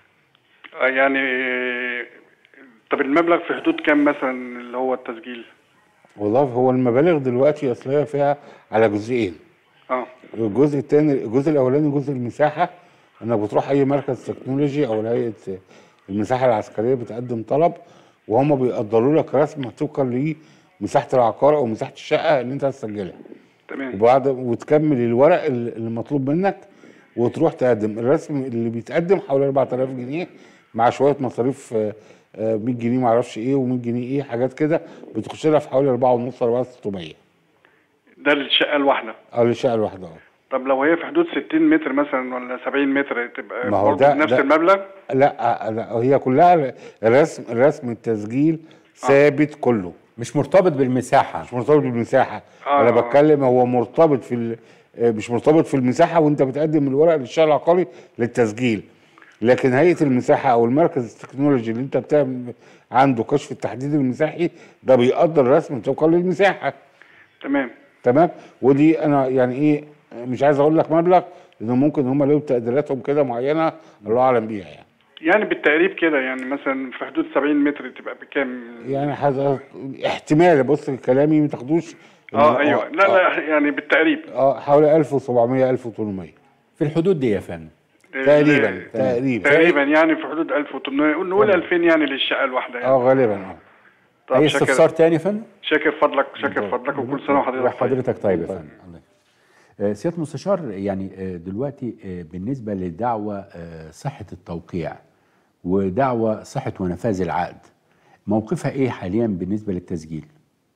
آه يعني آه، طب المبلغ في حدود كام مثلا اللي هو التسجيل والله هو المبالغ دلوقتي اصل هي فيها على جزئين اه الجزء الثاني الجزء الاولاني جزء المساحه انك بتروح اي مركز تكنولوجي او هيئه المساحه العسكريه بتقدم طلب وهم بيقدروا لك رسم طبقا لمساحه العقار او مساحه الشقه اللي انت هتسجلها تمام وبعد وتكمل الورق اللي اللي مطلوب منك وتروح تقدم الرسم اللي بيتقدم حوالي 4000 جنيه مع شويه مصاريف آه، آه، 100 جنيه معرفش ايه و100 جنيه ايه حاجات كده بتخش لها في حوالي 4 ونص 4600 ده للشقه الواحده او للشقه الواحده اه طب لو هي في حدود 60 متر مثلا ولا 70 متر تبقى ما هو برضه ده- بنفس ده- المبلغ لا لا هي كلها الرسم الرسم التسجيل ثابت كله مش مرتبط بالمساحه مش مرتبط بالمساحه آه. انا بتكلم هو مرتبط في ال- آه، مش مرتبط في المساحه وانت بتقدم الورق للشارع العقاري للتسجيل لكن هيئه المساحه او المركز التكنولوجي اللي انت بتعمل عنده كشف التحديد المساحي ده بيقدر رسم طبقا للمساحه تمام تمام ودي انا يعني ايه مش عايز اقول لك مبلغ لان ممكن هم لهم تقديراتهم كده معينه الله اعلم بيها يعني يعني بالتقريب كده يعني مثلا في حدود 70 متر تبقى بكام يعني حاجه احتمال بص كلامي ما تاخدوش اه ايوه لا لا يعني بالتقريب اه حوالي 1700 1800 في الحدود دي يا فندم تقريبا ال- تقريبا تقريبا يعني في حدود 1800 نقول 2000 يعني للشقه الواحده يعني اه غالبا اه طب اي شاكر- استفسار تاني يا فندم شاكر فضلك شاكر فضلك وكل سنه وحضرتك طيب وحضرتك طيب يا فندم الله يخليك. آه، سياده المستشار يعني آه، دلوقتي آه، بالنسبه لدعوى آه، صحه التوقيع ودعوى صحه ونفاذ العقد موقفها ايه حاليا بالنسبه للتسجيل؟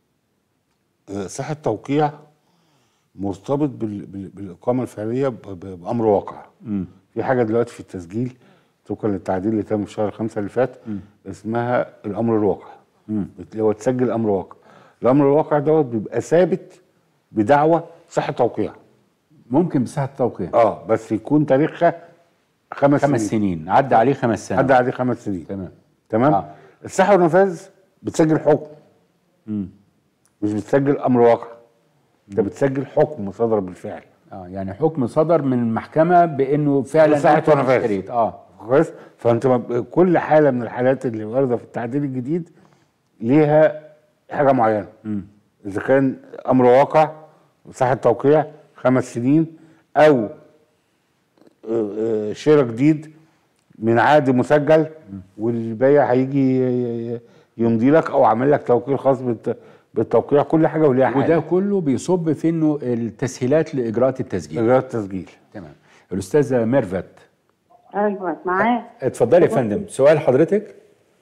آه، صحة توقيع مرتبط بال... بال... بالإقامة الفعلية ب... ب... بأمر واقع في حاجة دلوقتي في التسجيل طبقا للتعديل اللي تم في شهر خمسة اللي فات اسمها الأمر الواقع اللي هو تسجل أمر واقع الأمر الواقع دوت بيبقى ثابت بدعوى صحة توقيع ممكن بصحه التوقيع اه بس يكون تاريخها خمس, خمس سنين عدى عليه خمس سنين عدى عليه خمس سنين تمام تمام آه. آه. الصحة والنفاذ بتسجل حكم مش بتسجل أمر واقع انت بتسجل حكم صدر بالفعل اه يعني حكم صدر من المحكمه بانه فعلا بصحة أنت ونفاذ. اشتريت اه كويس فانت ما- كل حاله من الحالات اللي وارده في التعديل الجديد ليها حاجه معينه اذا كان امر واقع صحه توقيع خمس سنين او آه، آه، شراء جديد من عقد مسجل والبايع هيجي ي- ي- يمضي لك او عامل لك توكيل خاص بالت- بالتوقيع كل حاجه وليها حاجه وده كله بيصب في انه التسهيلات لاجراءات التسجيل اجراء التسجيل تمام الاستاذه ميرفت ايوه معاه اتفضلي يا فندم سؤال حضرتك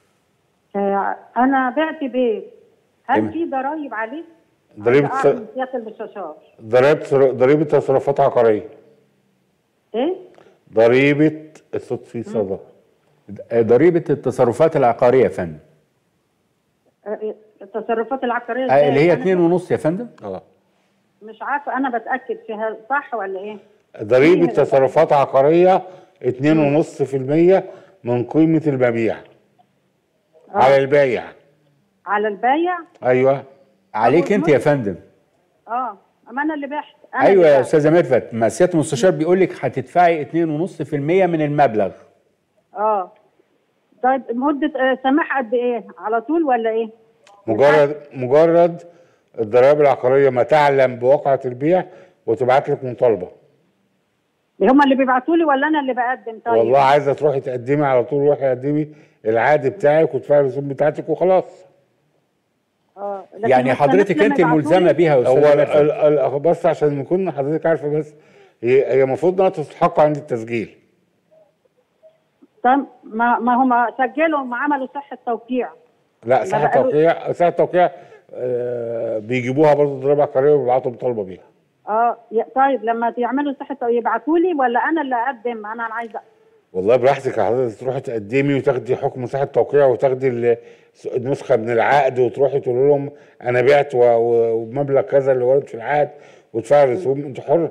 آه، انا بعت بيت تمام. هل في ضرايب عليه؟ ضريبه عايزة أعرف من سياده المستشار ضريبه ضريبه تصرفات عقاريه ايه؟ ضريبه الصوت فيه صدى ضريبه التصرفات العقاريه يا فندم آه، التصرفات العقاريه آه، إزاي؟ اللي هي أنا اتنين ونص يا فندم اه مش عارفه انا بتاكد فيها صح ولا ايه؟ ضريبه مين تصرفات عقاريه 2.5% من قيمه المبيع على البايع على البايع؟ ايوه عليك انت يا فندم اه اما انا اللي بحت أنا ايوه اللي يا بعت. استاذه ميرفت ما سياده المستشار بيقول لك هتدفعي 2.5% من المبلغ اه طيب مده آه، سماح قد ايه على طول ولا ايه مجرد مجرد الضرائب العقاريه ما تعلم بواقعه البيع وتبعت لك مطالبه هم اللي بيبعتوا لي ولا انا اللي بقدم طيب والله عايزه تروحي تقدمي على طول روحي قدمي العادي بتاعك وتدفعي الرسوم بتاعتك وخلاص اه لكن يعني بس حضرتك الناس انت لما الملزمه يبعتوا لي- بيها يا هو استاذ ال- مدحت. ال- ال- بس عشان نكون حضرتك عارفه بس هي هي المفروض انها تستحق عند التسجيل طيب ما ما هم سجلوا ما عملوا صحه توقيع لا ما ساعه بقالوا- توقيع ساعه توقيع آه، بيجيبوها برضه ضريبه عقاريه وبيبعتوا مطالبه بيها اه يا- طيب لما يعملوا صحه توقيع يبعتوا لي ولا انا اللي اقدم انا عايزه والله براحتك يا حضرتك تروحي تقدمي وتاخدي حكم صحه توقيع وتاخدي ال- النسخه من العقد وتروحي تقولي لهم انا بعت و- و- وبمبلغ كذا اللي ورد في العقد وتدفعي الرسوم انت حره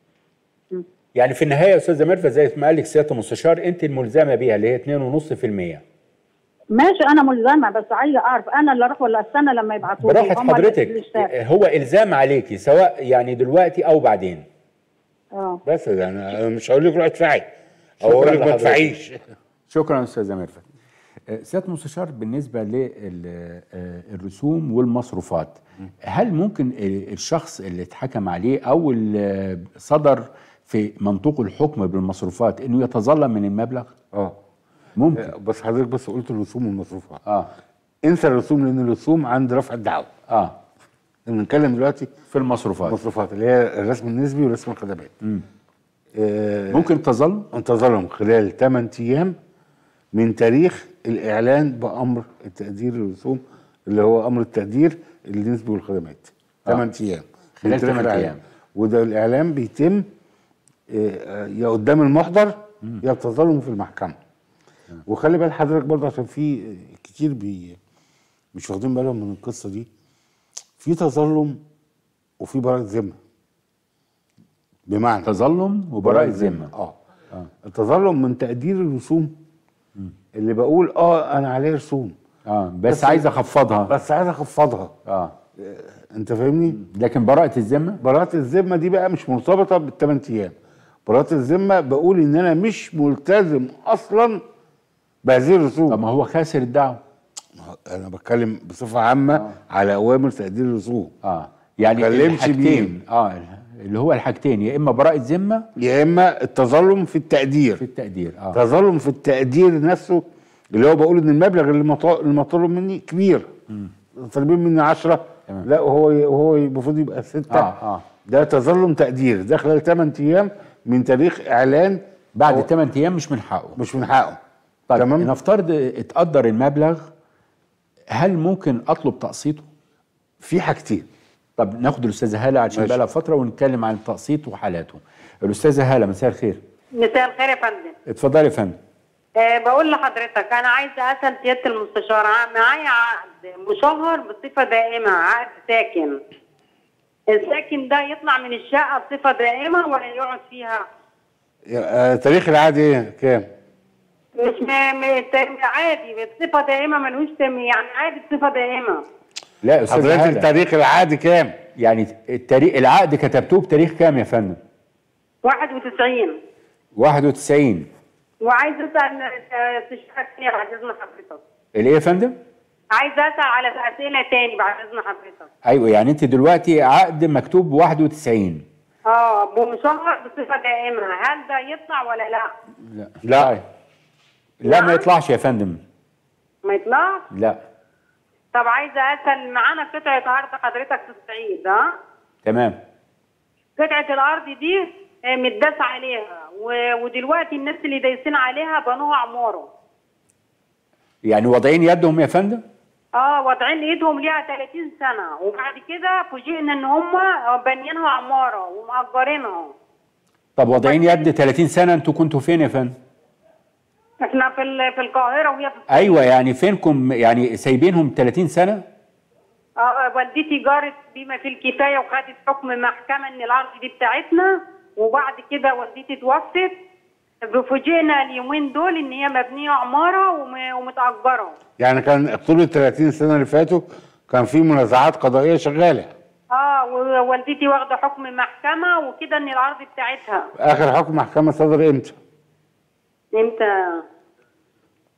يعني في النهايه يا استاذه ميرفت زي ما قال لك سياده المستشار انت الملزمه بيها اللي هي 2.5% ماشي انا ملزمه بس عايزه اعرف انا اللي اروح ولا استنى لما يبعتوا لي براحه هم اللي- حضرتك اللي اشتغلوا. هو الزام عليكي سواء يعني دلوقتي او بعدين اه بس يعني انا مش هقول لك روحي ادفعي او اقول لك ما لحضرتك. تدفعيش شكرا استاذه ميرفت آه، سياده المستشار بالنسبه للرسوم والمصروفات هل ممكن ال- الشخص اللي اتحكم عليه او اللي صدر في منطوق الحكم بالمصروفات انه يتظلم من المبلغ اه ممكن بس حضرتك بس قلت الرسوم والمصروفات اه انسى الرسوم لان الرسوم عند رفع الدعوه اه بنتكلم دلوقتي في المصروفات المصروفات اللي هي الرسم النسبي ورسم الخدمات آه ممكن التظلم التظلم خلال 8 ايام من تاريخ الاعلان بامر التقدير الرسوم اللي هو امر التقدير النسبي والخدمات 8 ايام خلال من تاريخ 8 الإعلان. أيام. وده الاعلان بيتم آه، يا قدام المحضر يا بتظلم في المحكمه وخلي بال حضرتك برضه عشان في كتير بي مش واخدين بالهم من القصه دي في تظلم وفي براءه ذمه بمعنى تظلم وبراءة ذمه اه التظلم من تقدير الرسوم اللي بقول اه انا عليه رسوم اه بس, عايز اخفضها بس عايز اخفضها اه انت فاهمني لكن براءة الذمة براءة الذمة دي بقى مش مرتبطة بالثمان ايام براءة الذمة بقول ان انا مش ملتزم اصلا بهذه الرسوم طب ما هو خاسر الدعوة انا بتكلم بصفة عامة آه. على اوامر تقدير الرسوم اه يعني كلمش الحاجتين اه اللي هو الحاجتين يا اما براءة ذمة يا اما التظلم في التقدير في التقدير اه تظلم في التقدير نفسه اللي هو بقول ان المبلغ اللي مطا- اللي مطلوب مني كبير طالبين مني 10 لا وهو وهو المفروض يبقى 6 اه اه ده تظلم تقدير ده خلال 8 ايام من تاريخ اعلان بعد هو- 8 ايام مش من حقه مش من حقه طيب تمام. نفترض اتقدر المبلغ هل ممكن اطلب تقسيطه؟ في حاجتين طب ناخد الاستاذه هاله عشان ماشي. بقى لها فتره ونتكلم عن التقسيط وحالاته. الاستاذه هاله مساء الخير. مساء الخير يا فندم اتفضلي يا فندم. أه بقول لحضرتك انا عايزه اسال سياده المستشار ع- معايا عقد مشهر بصفه دائمه عقد ساكن الساكن ده يطلع من الشقه بصفه دائمه ولا يقعد فيها آه، تاريخ العقد ايه كام؟ مش م- م- تا- عادي بصفه دائمه ملوش تم يعني عادي بصفه دائمه لا يا استاذه حضرتك هاله تاريخ العقد كام؟ يعني التاريخ العقد كتبتوه بتاريخ كام يا فندم؟ 91 91 وعايز اسال آه، استشاره ثانيه بعد اذن حضرتك الايه يا فندم؟ عايز اسال على اسئله تاني بعد اذن حضرتك ايوه يعني انت دلوقتي عقد مكتوب 91 اه ومشهر بصفه دائمه هل ده يطلع ولا لا؟ لا لا طيب. لا ما يطلعش يا فندم ما يطلعش؟ لا طب عايزه اسال معانا قطعه ارض حضرتك في الصعيد ها؟ تمام قطعه الارض دي آه، متداس عليها و- ودلوقتي الناس اللي دايسين عليها بنوها عماره يعني واضعين يدهم يا فندم؟ اه واضعين ايدهم ليها 30 سنه وبعد كده فوجئنا ان هم بانيينها عماره ومأجرينها طب واضعين يد 30 سنه انتوا كنتوا فين يا فندم؟ احنا في ال- في القاهره وهي في ايوه يعني فينكم يعني سايبينهم 30 سنه؟ اه والدتي جارت بما فيه الكفايه وخدت حكم محكمه ان الارض دي بتاعتنا وبعد كده والدتي توفت فوجئنا اليومين دول ان هي مبنيه عماره وم- ومتاجره يعني كان طول ال 30 سنه اللي فاتوا كان في منازعات قضائيه شغاله اه ووالدتي واخده حكم محكمه وكده ان الارض بتاعتها اخر حكم محكمه صدر امتى؟ امتى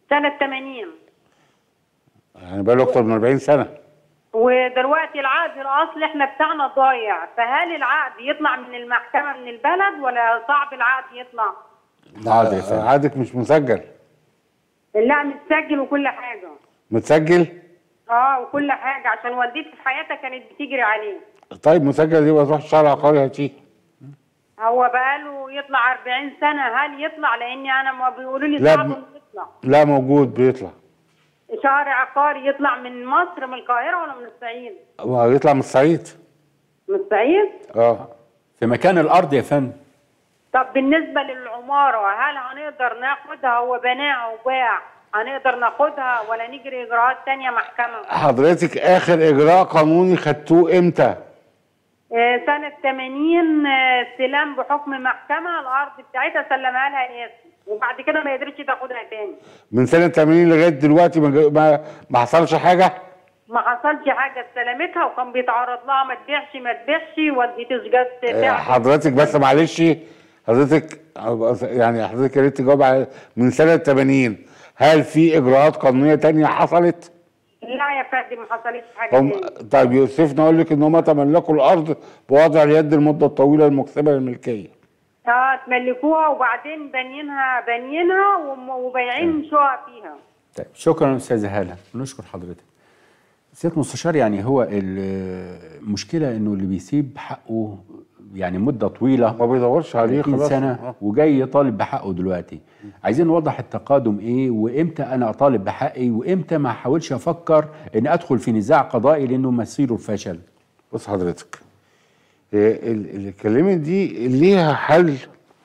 سنة 80 يعني بقى له اكتر من 40 سنه ودلوقتي العقد الأصلي احنا بتاعنا ضايع فهل العقد يطلع من المحكمة من البلد ولا صعب العقد يطلع؟ حاضر يا فندم. عقدك مش مسجل لا متسجل وكل حاجة متسجل اه وكل حاجة عشان والدتي في حياتها كانت بتجري عليه طيب مسجل يبقى تروح الشهر العقاري هاتيه هو بقاله يطلع 40 سنة هل يطلع لأني أنا ما بيقولوا لي لا، صعب ب- إنه يطلع لا موجود بيطلع شهر عقاري يطلع من مصر من القاهرة ولا من الصعيد؟ وهيطلع من الصعيد من الصعيد؟ اه في مكان الارض يا فندم طب بالنسبة للعمارة هل هنقدر ناخدها هو بناها وباع هنقدر ناخدها ولا نجري إجراءات تانية محكمة؟ حضرتك اخر اجراء قانوني خدتوه امتى آه، سنة 80 آه، استلام بحكم محكمة الأرض بتاعتها سلمها لها الاسم وبعد كده ما قدرتش تاخدها تاني من سنه 80 لغايه دلوقتي ما جا- ما, ما حصلش حاجه ما حصلش حاجة استلمتها وكان بيتعرض لها ما تبيعش ما تبيعش والدتي جت آه، تعب حضرتك بس معلش حضرتك يعني حضرتك يا ريت تجاوب على من سنه 80 هل في اجراءات قانونيه تانية حصلت؟ لا يا فندم ما حصلتش حاجة هم تاني طيب يوسفنا اقول لك ان هم تملكوا الارض بوضع اليد المده الطويله المكتسبه للملكيه اه تملكوها وبعدين بانيينها بانيينها وم- وبايعين شقق فيها طيب شكرا استاذه هاله نشكر حضرتك سياده المستشار يعني هو المشكله انه اللي بيسيب حقه يعني مده طويله ما بيدورش عليه 30 خلاص. سنه آه. وجاي يطالب بحقه دلوقتي عايزين نوضح التقادم ايه وامتى انا اطالب بحقي وامتى ما احاولش افكر ان ادخل في نزاع قضائي لانه مصيره الفشل بص حضرتك هي ال- اللي اتكلمت دي ليها حل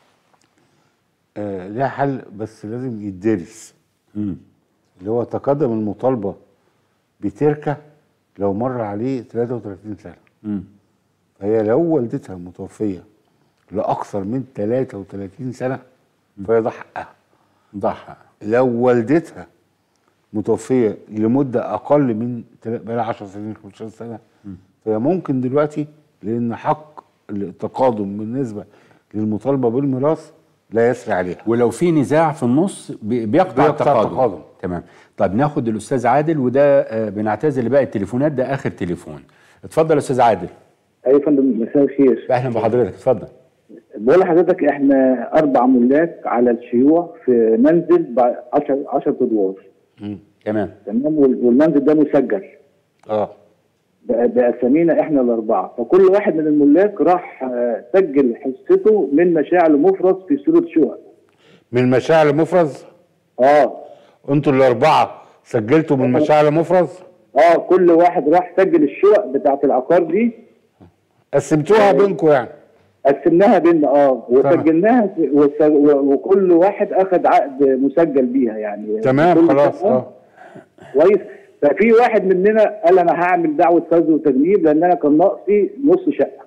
آه ليها حل بس لازم يتدرس اللي هو تقدم المطالبه بتركه لو مر عليه 33 سنه مم. فهي لو والدتها متوفيه لاكثر من 33 سنه فهي ده حقها ده حقها لو والدتها متوفيه لمده اقل من تلا- بقى 10 سنين 15 سنه فهي ممكن دلوقتي لان حق التقادم بالنسبه للمطالبه بالميراث لا يسري عليها ولو في نزاع في النص بي- بيقطع, بيقطع التقادم. التقادم. تمام طيب ناخد الاستاذ عادل وده آه، بنعتذر لباقي التليفونات ده اخر تليفون اتفضل يا استاذ عادل ايوه يا فندم مساء الخير اهلا بحضرتك اتفضل بقول لحضرتك احنا اربع ملاك على الشيوع في منزل 10 10 ادوار تمام تمام وال- والمنزل ده مسجل اه بأ- باسامينا احنا الاربعه فكل واحد من الملاك راح آه، سجل حصته من مشاعر مفرز في صوره شقق من مشاعر مفرز اه انتوا الاربعه سجلتوا من مشاعر مفرز اه كل واحد راح سجل الشقق بتاعت العقار دي قسمتوها بينكم يعني قسمناها بينا اه وسجلناها في- وس- و- وكل واحد اخذ عقد مسجل بيها يعني تمام كل خلاص شقة اه كويس ففي واحد مننا قال انا هعمل دعوه فرز وتجنيب لان انا كان ناقصي نص شقه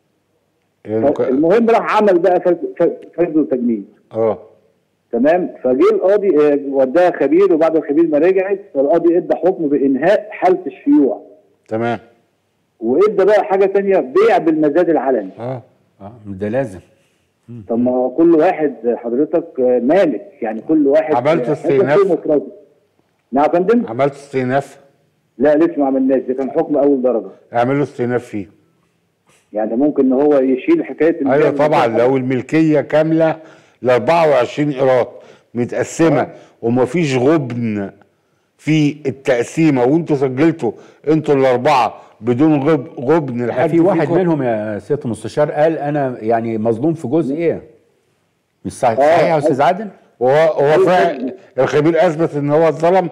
المهم راح عمل بقى فرز فرز وتجنيب اه تمام فجه القاضي آه، وداها خبير وبعد الخبير ما رجعت فالقاضي ادى حكم بانهاء حاله الشيوع تمام وادى بقى حاجه تانية بيع بالمزاد العلني اه اه ده لازم طب ما هو كل واحد حضرتك آه، مالك يعني كل واحد عملت آه، استئناف؟ حاجة مفرزة. نعم يا فندم عملت استئناف لا لسه ما عملناش ده كان حكم اول درجه اعملوا استئناف فيه يعني ممكن ان هو يشيل حكايه البيع ايوه طبعا بالمزاد. لو الملكيه كامله ل 24 ايراد متقسمه ومفيش غبن في التقسيمه وانتوا سجلتوا انتوا الاربعه بدون غب غبن لحد في واحد فيكم. منهم يا سياده المستشار قال انا يعني مظلوم في جزء ايه مش صحيح آه، صحيح يا استاذ عادل هو هو فعلا الخبير اثبت ان هو اتظلم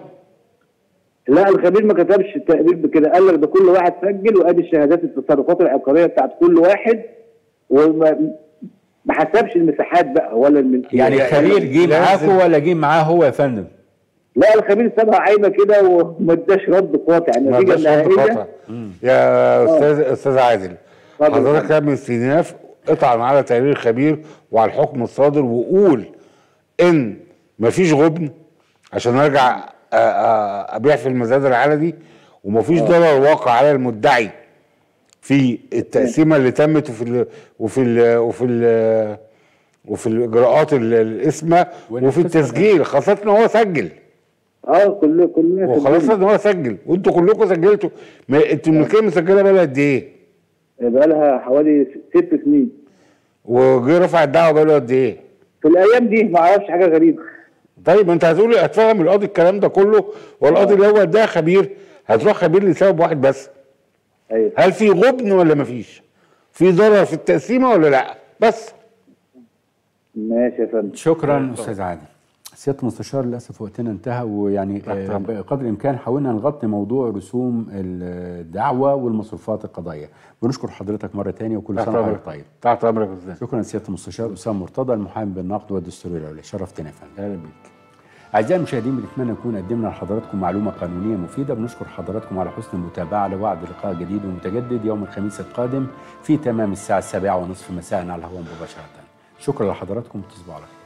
لا الخبير ما كتبش التقرير بكده قال لك ده كل واحد سجل وادي شهادات التصرفات العقاريه بتاعت كل واحد وما ما حسبش المساحات بقى ولا الملكيه يعني الخبير جه معاكم ولا جه معاه هو يا فندم لا الخبير سابها عايمه كده وما اداش رد قاطع ما النتيجه اداش رد النهائيه قاطع. يا استاذ استاذ عادل اتفضل. حضرتك اعمل استئناف اطعن على تقرير الخبير وعلى الحكم الصادر وقول ان مفيش غبن عشان ارجع أ- أ- ابيع في المزاد العلني ومفيش ضرر واقع على المدعي في التقسيمه اللي تمت وفي ال وفي ال وفي ال وفي الاجراءات ال- الاسمه وفي التسجيل خاصه ان هو سجل اه كل كلنا وخلاص سجلنا. ان هو سجل وانتوا كلكم سجلتوا ما انت الملكيه مسجله بقى قد ايه؟ بقى لها حوالي ست سنين وجه رفع الدعوه بقى له قد ايه؟ في الايام دي ما اعرفش حاجه غريبه طيب انت هتقولي هتفهم القاضي الكلام ده كله والقاضي اللي هو ده خبير هتروح خبير لسبب واحد بس ايوه هل في غبن ولا مفيش؟ في ضرر في التقسيمه ولا لا؟ بس ماشي يا فندم شكرا استاذ عادل سياده المستشار للاسف وقتنا انتهى ويعني آه، بقدر الامكان حاولنا نغطي موضوع رسوم الدعوه والمصروفات القضائيه بنشكر حضرتك مره تانية وكل تحت سنه امرك وحضرتك طيب تحت امرك يا استاذ شكرا سياده المستشار اسامه مرتضى المحامي بالنقد والدستوري العليا شرفتنا يا فندم اهلا بيك اعزائي المشاهدين بنتمنى نكون قدمنا لحضراتكم معلومه قانونيه مفيده بنشكر حضراتكم على حسن المتابعه لوعد لقاء جديد ومتجدد يوم الخميس القادم في تمام الساعه السابعه ونصف مساء على الهواء مباشره شكرا لحضراتكم وتصبحوا على خير